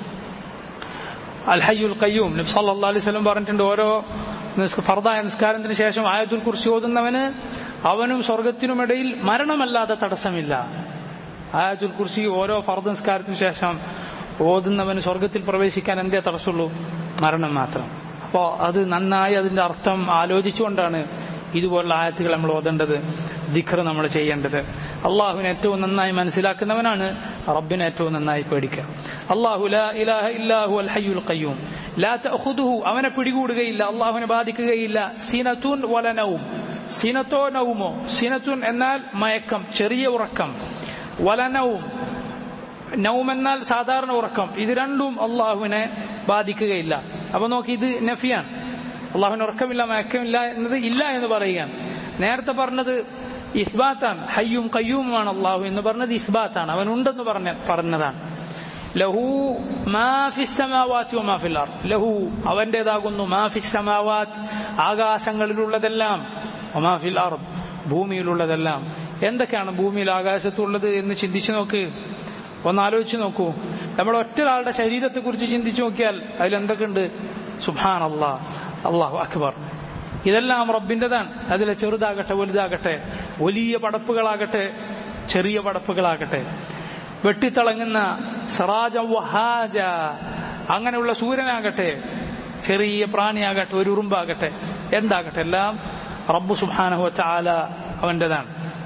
അൽ ഹയ്യുൽ കയ്യൂം നബി സല്ലല്ലാഹു അലൈഹി വസല്ലം പറഞ്ഞിട്ടുണ്ട് ഓരോ ഫർദായ നിസ്കാരത്തിന് ശേഷം ആയത്തുൽ കുർസി ഓതുന്നവന് അവനും സ്വർഗത്തിനുമിടയിൽ മരണമല്ലാതെ തടസ്സമില്ല ആയത്തുൽ കുർസി ഓരോ ഫർദ് നിസ്കാരത്തിന് ശേഷം ഓതുന്നവന് സ്വർഗത്തിൽ പ്രവേശിക്കാൻ എന്തേ തടസ്സമുള്ളൂ മരണം മാത്രം അപ്പോൾ അത് നന്നായി അതിന്റെ അർത്ഥം ആലോചിച്ചുകൊണ്ടാണ് ഇതുപോലുള്ള ആയത്തുകൾ നമ്മൾ ഓതേണ്ടത് ദിഖർ നമ്മൾ ചെയ്യേണ്ടത് അള്ളാഹുവിനെ ഏറ്റവും നന്നായി മനസ്സിലാക്കുന്നവനാണ് റബ്ബിനെ ഏറ്റവും നന്നായി പേടിക്കുക അള്ളാഹു ലാ ഇലാഹ ഇല്ലാഹു അൽ ഹയ്യുൽ ഖയ്യൂം ലാ തഅഖുദുഹു അവനെ പിടികൂടുകയില്ല അള്ളാഹുവിനെ ബാധിക്കുകയില്ല സിനത്തുൻ വലനവും സിനത്തോ നവുമോ സിനത്തുൻ എന്നാൽ മയക്കം ചെറിയ ഉറക്കം വലനവും നൗം എന്നാൽ സാധാരണ ഉറക്കം ഇത് രണ്ടും അള്ളാഹുവിനെ ബാധിക്കുകയില്ല അപ്പൊ നോക്കി ഇത് നഫിയാണ് അള്ളാഹുവിന് ഉറക്കമില്ല മയക്കമില്ല എന്നത് ഇല്ല എന്ന് പറയുകയാണ് നേരത്തെ പറഞ്ഞത് ഇസ്ബാത്താണ് ഹയ്യും കയ്യൂമാണ് അള്ളാഹു എന്ന് പറഞ്ഞത് ഇസ്ബാത്താണ് അവൻ ഉണ്ടെന്ന് പറഞ്ഞ പറഞ്ഞതാണ് ലഹു മാഫിസമാവാത്ത് മാഫില്ലാർ ലഹു അവന്റേതാകുന്നു മാഫിസമാവാത്ത് ആകാശങ്ങളിലുള്ളതെല്ലാം ഒമാഫിൽ അർ ഭൂമിയിലുള്ളതെല്ലാം എന്തൊക്കെയാണ് ഭൂമിയിൽ ആകാശത്തുള്ളത് എന്ന് ചിന്തിച്ചു നോക്ക് ഒന്ന് ആലോചിച്ച് നോക്കൂ നമ്മൾ ഒറ്റൊരാളുടെ ശരീരത്തെക്കുറിച്ച് ചിന്തിച്ചു നോക്കിയാൽ അതിലെന്തൊക്കെയുണ്ട് സുബാൻ അള്ളാഹ് അള്ളാഹു അക്ബർ ഇതെല്ലാം റബ്ബിൻ്റെതാണ് അതിലെ ചെറുതാകട്ടെ വലുതാകട്ടെ വലിയ പടപ്പുകളാകട്ടെ ചെറിയ പടപ്പുകളാകട്ടെ വെട്ടിത്തിളങ്ങുന്ന സറാജ വഹാജ അങ്ങനെയുള്ള സൂര്യനാകട്ടെ ചെറിയ പ്രാണിയാകട്ടെ ഒരു ഉറുമ്പാകട്ടെ എന്താകട്ടെ എല്ലാം റബ്ബു സുബാനഹു ചാല അവൻ്റെതാണ്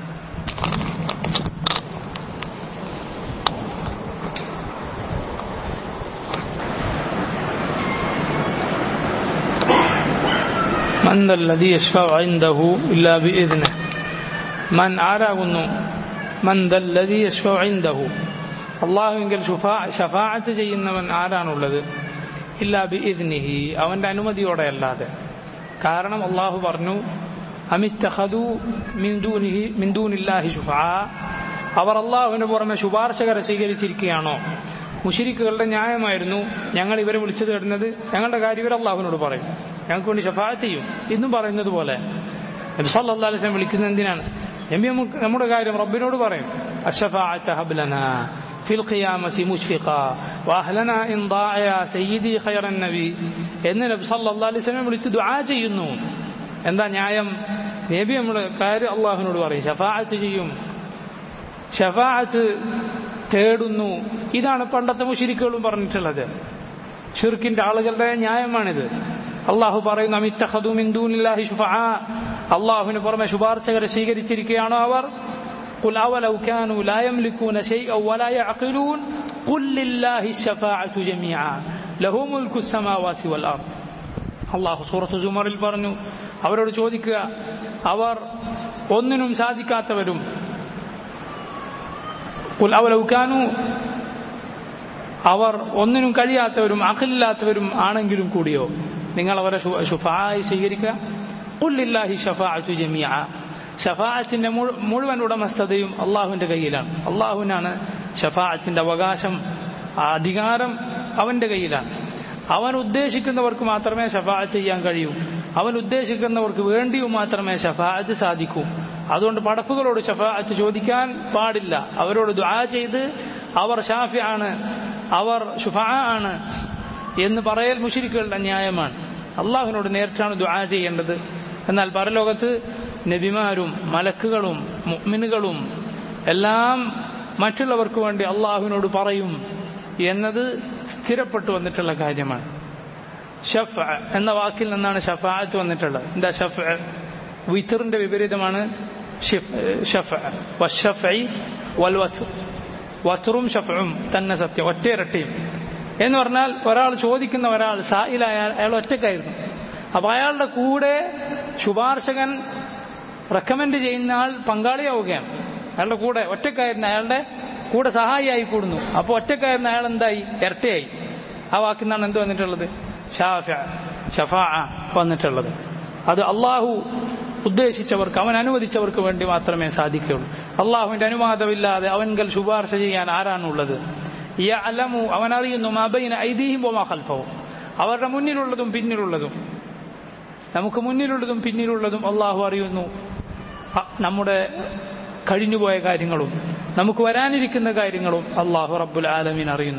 من ذا الذي يشفع عنده إلا بإذنه من ആരാകുന്നു من ذا الذي يشفع عنده അള്ളാഹുവിൽ ഷഫാഅത്ത് ചെയ്യുന്നവൻ ആരാണുള്ളത് ഇല്ലാ ബി ഇദ്നിഹി അവന്റെ അനുമതിയോടെ അല്ലാതെ കാരണം അള്ളാഹു പറഞ്ഞു അമിത്തഹദു മിന്ദൂനിഹി മിന്ദൂനില്ലാഹി ഷുഫാ അവർ അള്ളാഹുവിന് പുറമെ ശുപാർശകരെ സ്വീകരിച്ചിരിക്കുകയാണോ മുഷിരിക്കുകളുടെ ന്യായമായിരുന്നു ഞങ്ങൾ ഇവരെ വിളിച്ചു തേടുന്നത് ഞങ്ങളുടെ കാര്യം ഇവർ അള്ളാഹുവിനോട് പറയും ഞങ്ങൾക്ക് വേണ്ടി ഷഫാഅത്ത് ചെയ്യും ഇന്നും പറയുന്നത് പോലെ നബി സല്ലല്ലാഹു അലൈഹി വസല്ലം വിളിക്കുന്നത് എന്തിനാണ് നബി നമ്മുടെ കാര്യം റബ്ബിനോട് പറയും അഷഫാഅത്ത് ഹബ്ലന ഫിൽ ഖിയാമത്തി മുഷ്ഫിഖ വഅഹ്ലന ഇൻ ضاع സയ്യിദി ഖൈറൻ നബി എന്ന് നബി സല്ലല്ലാഹു അലൈഹി വസല്ലം വിളിച്ച് ദുആ ചെയ്യുന്നു എന്താ ന്യായം നബി നമ്മുടെ കാര്യം അള്ളാഹുവിനോട് പറയും ഷഫാഅത്ത് ചെയ്യും ഷഫാഅത്ത് തേടുന്നു ഇതാണ് പണ്ടത്തെ മുഷിരിക്കുകളും പറഞ്ഞിട്ടുള്ളത് ഷിർക്കിന്റെ ആളുകളുടെ ന്യായമാണിത് അള്ളാഹു പറയുന്നു അമിത്തഹദു മിന്ദൂനില്ലാഹി ഷുഫാ അള്ളാഹുവിന് പുറമെ ശുപാർശകരെ സ്വീകരിച്ചിരിക്കുകയാണോ അവർ قل أولو كانوا لا يملكون شيئا ولا يعقلون قل لله الشفاعة جميعا له ملك السماوات والأرض അള്ളാഹു സൂറത്ത് സുമറിൽ പറഞ്ഞു അവരോട് ചോദിക്കുക അവർ ഒന്നിനും സാധിക്കാത്തവരും കുൽ അവലൗക്കാനു അവർ ഒന്നിനും കഴിയാത്തവരും അഖിലില്ലാത്തവരും ആണെങ്കിലും കൂടിയോ നിങ്ങൾ അവരെ ഷുഫായി സ്വീകരിക്കുക കുല്ലില്ലാഹി ഷഫാഅത്തു ജമിയ ഷഫാഅത്തിന്റെ മുഴുവൻ ഉടമസ്ഥതയും അള്ളാഹുവിന്റെ കയ്യിലാണ് അള്ളാഹുവിനാണ് ഷഫാഅത്തിന്റെ അവകാശം അധികാരം അവന്റെ കയ്യിലാണ് അവൻ ഉദ്ദേശിക്കുന്നവർക്ക് മാത്രമേ ഷഫാഅത്ത് ചെയ്യാൻ കഴിയൂ അവൻ ഉദ്ദേശിക്കുന്നവർക്ക് വേണ്ടിയും മാത്രമേ ഷഫാഅത്ത് സാധിക്കൂ അതുകൊണ്ട് പടപ്പുകളോട് ഷഫാഅത്ത് ചോദിക്കാൻ പാടില്ല അവരോട് ദുആ ചെയ്ത് അവർ ഷാഫി ആണ് അവർ ഷുഫാ ആണ് എന്ന് പറയൽ മുഷിരിക്കുകളുടെ ന്യായമാണ് അള്ളാഹുവിനോട് നേരിട്ടാണ് ദുആ ചെയ്യേണ്ടത് എന്നാൽ പരലോകത്ത് നബിമാരും മലക്കുകളും മുഅ്മിനുകളും എല്ലാം മറ്റുള്ളവർക്ക് വേണ്ടി അള്ളാഹുവിനോട് പറയും എന്നത് സ്ഥിരപ്പെട്ടു വന്നിട്ടുള്ള കാര്യമാണ് ഷഫ് എന്ന വാക്കിൽ നിന്നാണ് ഷഫാഅത്ത് വന്നിട്ടുള്ളത് എന്താ ഷഫ് വിത്തറിന്റെ വിപരീതമാണ് വത്തറും ഷഫും തന്നെ സത്യം ഒറ്റയിരട്ടിയും എന്ന് പറഞ്ഞാൽ ഒരാൾ ചോദിക്കുന്ന ഒരാൾ സായിലായാൽ അയാൾ ഒറ്റക്കായിരുന്നു അപ്പൊ അയാളുടെ കൂടെ ശുപാർശകൻ റെക്കമെൻഡ് ചെയ്യുന്ന ആൾ പങ്കാളിയാവുകയാണ് അയാളുടെ കൂടെ ഒറ്റക്കായിരുന്ന അയാളുടെ കൂടെ സഹായിയായി കൂടുന്നു അപ്പോൾ ഒറ്റക്കായിരുന്ന അയാൾ എന്തായി ഇരട്ടയായി ആ വാക്കിൽ നിന്നാണ് എന്ത് വന്നിട്ടുള്ളത് ഷാഫ ഷഫാ വന്നിട്ടുള്ളത് അത് അള്ളാഹു ഉദ്ദേശിച്ചവർക്ക് അവൻ അനുവദിച്ചവർക്ക് വേണ്ടി മാത്രമേ സാധിക്കുകയുള്ളൂ അള്ളാഹുവിന്റെ അനുവാദമില്ലാതെ അവൻകൽ ശുപാർശ ചെയ്യാൻ ആരാണുള്ളത് അലമു അവൻ അറിയുന്നു മബൈന ഐദീഹിം ബൊമാ ഖൽഫവും അവരുടെ മുന്നിലുള്ളതും പിന്നിലുള്ളതും നമുക്ക് മുന്നിലുള്ളതും പിന്നിലുള്ളതും അള്ളാഹു അറിയുന്നു നമ്മുടെ കഴിഞ്ഞുപോയ കാര്യങ്ങളും നമുക്ക് വരാനിരിക്കുന്ന കാര്യങ്ങളും അള്ളാഹു റബ്ബുൽ ആലമീൻ അറിയുന്നു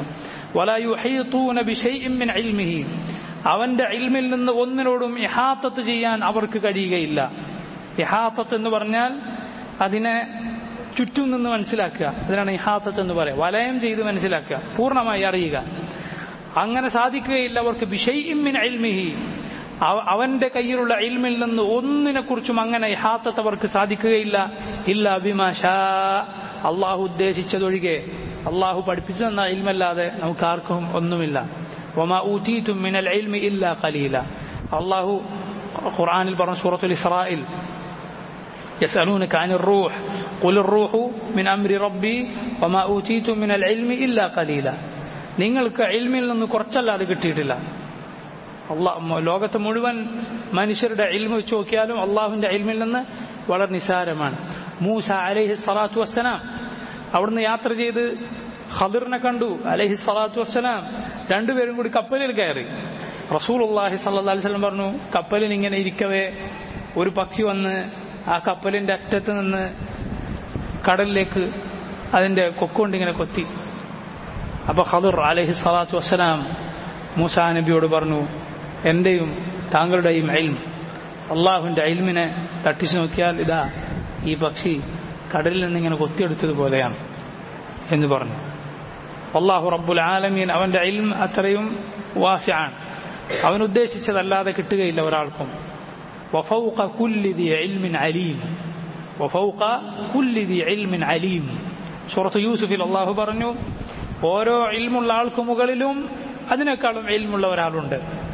അവന്റെ ഇൽമിൽ നിന്ന് ഒന്നിനോടും ഇഹാത്തത്ത് ചെയ്യാൻ അവർക്ക് കഴിയുകയില്ല ഇഹാത്തത്ത് എന്ന് പറഞ്ഞാൽ അതിനെ ചുറ്റും നിന്ന് മനസ്സിലാക്കുക അതിനാണ് ഇഹാത്തത്ത് എന്ന് പറയാം വലയം ചെയ്ത് മനസ്സിലാക്കുക പൂർണ്ണമായി അറിയുക അങ്ങനെ സാധിക്കുകയില്ല അവർക്ക് ബിഷൈമിൻ അൽമിഹി അവന്റെ കയ്യിലുള്ള ഇൽമിൽ നിന്ന് ഒന്നിനെ കുറിച്ചും അങ്ങനെ ഇഹാത്തത്ത് അവർക്ക് സാധിക്കുകയില്ല ഇല്ല അഭിമാഷ അള്ളാഹു ഉദ്ദേശിച്ചതൊഴികെ അള്ളാഹു പഠിപ്പിച്ചു തന്ന ഇൽമല്ലാതെ നമുക്ക് ആർക്കും ഒന്നുമില്ല وما أوتيتم من العلم إلا قليلا الله قرآن البرن سورة الإسرائيل يسألونك عن الروح قل الروح من أمر ربي وما أوتيتم من العلم إلا قليلا നിങ്ങൾക്ക് ഇൽമിൽ നിന്ന് കുറച്ചല്ലാതെ കിട്ടിയിട്ടില്ല അള്ളാഹ് ലോകത്തെ മുഴുവൻ മനുഷ്യരുടെ ഇൽമ വെച്ച് നോക്കിയാലും അള്ളാഹുവിന്റെ ഇൽമിൽ നിന്ന് വളരെ നിസാരമാണ് മൂസ അലൈഹി സ്വലാത്തു വസ്സലാം അവിടുന്ന് യാത്ര ചെയ്ത് ഖദിറിനെ കണ്ടു അലൈഹി സ്വലാത്തു വസ്സലാം രണ്ടുപേരും കൂടി കപ്പലിൽ കയറി റസൂൽ അള്ളാഹി സല്ലാ വല്ലം പറഞ്ഞു കപ്പലിൽ ഇങ്ങനെ ഇരിക്കവേ ഒരു പക്ഷി വന്ന് ആ കപ്പലിന്റെ അറ്റത്ത് നിന്ന് കടലിലേക്ക് അതിന്റെ കൊക്കൊണ്ട് ഇങ്ങനെ കൊത്തി അപ്പൊ ഖദർ അലൈഹി സ്വലാത്തു വസ്സലാം മൂസാ നബിയോട് പറഞ്ഞു എന്റെയും താങ്കളുടെയും അയിൽം അള്ളാഹുവിന്റെ അയിൽമിനെ തട്ടിച്ചു നോക്കിയാൽ ഇതാ ഈ പക്ഷി കടലിൽ നിന്നിങ്ങനെ കൊത്തിയെടുത്തതുപോലെയാണ് എന്ന് പറഞ്ഞു അള്ളാഹു റബ്ബുൽ ആലമീൻ അവന്റെ അയിൽം അത്രയും വാസ്യാണ് അവൻ ഉദ്ദേശിച്ചതല്ലാതെ കിട്ടുകയില്ല ഒരാൾക്കും وفوق كل ذي علم عليم وفوق كل ذي علم عليم സൂറത്ത് യൂസുഫിൽ അള്ളാഹു പറഞ്ഞു ഓരോ ഇൽമുള്ള ആൾക്ക് മുകളിലും അതിനേക്കാളും ഇൽമുള്ള ഒരാളുണ്ട്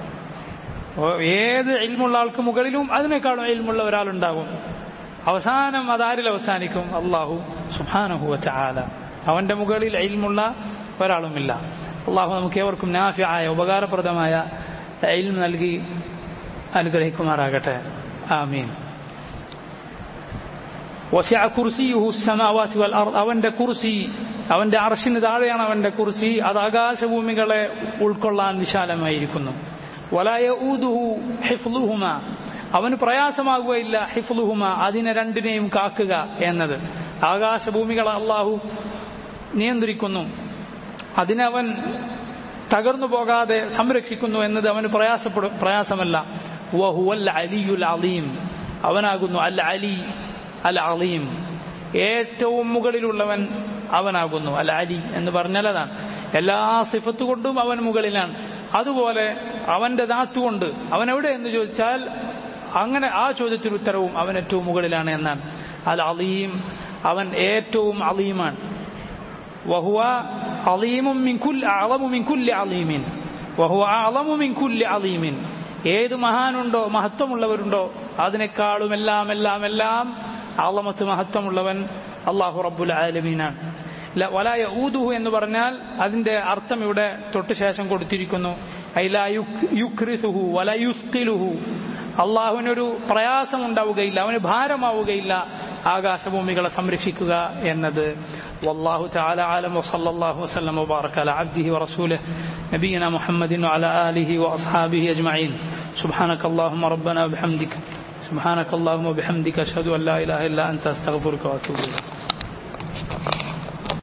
ഏത് ഇൽമുള്ള ആൾക്ക് മുകളിലും അതിനേക്കാളും ഇൽമുള്ള ഒരാളുണ്ടാകും അവസാനം അതാരിൽ അവസാനിക്കും അള്ളാഹു സുഹാനഹുവ ആല അവന്റെ മുകളിൽ ഇൽമുള്ള ഒരാളുമില്ല അള്ളാഹു നമുക്ക് ഏവർക്കും നാഫ്യായ ഉപകാരപ്രദമായ ഇൽം നൽകി അനുഗ്രഹിക്കുമാറാകട്ടെ ആമീൻ വസിഅ കുർസിയുഹു സമാവാതി വൽ അർദ് അവന്റെ കുർസി അവന്റെ അർഷിന് താഴെയാണ് അവന്റെ കുർസി അത് ആകാശഭൂമികളെ ഉൾക്കൊള്ളാൻ വിശാലമായിരിക്കുന്നു വലായ ഊതുഹു ഹിഫ്ലുഹുമ അവന് പ്രയാസമാകുകയില്ല ഹിഫ്ലുഹുമ അതിനെ രണ്ടിനെയും കാക്കുക എന്നത് ആകാശഭൂമികളെ അള്ളാഹു നിയന്ത്രിക്കുന്നു അതിനവൻ തകർന്നു പോകാതെ സംരക്ഷിക്കുന്നു എന്നത് അവന് പ്രയാസപ്പെടും പ്രയാസമല്ല വഹുവൽ അലിയുൽ അലീം അവനാകുന്നു അൽ അലി അൽ അലീം ഏറ്റവും മുകളിലുള്ളവൻ അവനാകുന്നു അൽ അലി എന്ന് പറഞ്ഞാൽ അതാണ് എല്ലാ സിഫത്ത് കൊണ്ടും അവൻ മുകളിലാണ് അതുപോലെ അവന്റെ കൊണ്ട് അവൻ എവിടെ എന്ന് ചോദിച്ചാൽ അങ്ങനെ ആ ചോദ്യത്തിന് ഉത്തരവും അവൻ ഏറ്റവും മുകളിലാണ് എന്നാണ് അൽ അലീം അവൻ ഏറ്റവും അലീമാണ് وهو عظيم من كل أعظم من كل عظيم وهو أعظم من كل عظيم ഏത് മഹാനുണ്ടോ മഹത്വമുള്ളവരുണ്ടോ അതിനേക്കാളും എല്ലാം എല്ലാം എല്ലാം ആളമത്ത് മഹത്വമുള്ളവൻ അള്ളാഹു റബ്ബുൽ ആലമീനാണ് വലായ ഊതുഹു എന്ന് പറഞ്ഞാൽ അതിന്റെ അർത്ഥം ഇവിടെ തൊട്ട് ശേഷം കൊടുത്തിരിക്കുന്നു യുക്രിസുഹു വല യുസ്കിലുഹു അള്ളാഹുവിനൊരു പ്രയാസം ഉണ്ടാവുകയില്ല അവന് ഭാരമാവുകയില്ല ആകാശഭൂമികളെ സംരക്ഷിക്കുക എന്നത് والله تعالى عالم وصلى الله وسلم وبارك على عبده ورسوله نبينا محمد وعلى آله وأصحابه أجمعين سبحانك اللهم ربنا وبحمدك سبحانك اللهم وبحمدك أشهد أن لا إله إلا أنت أستغفرك وأتوب إليك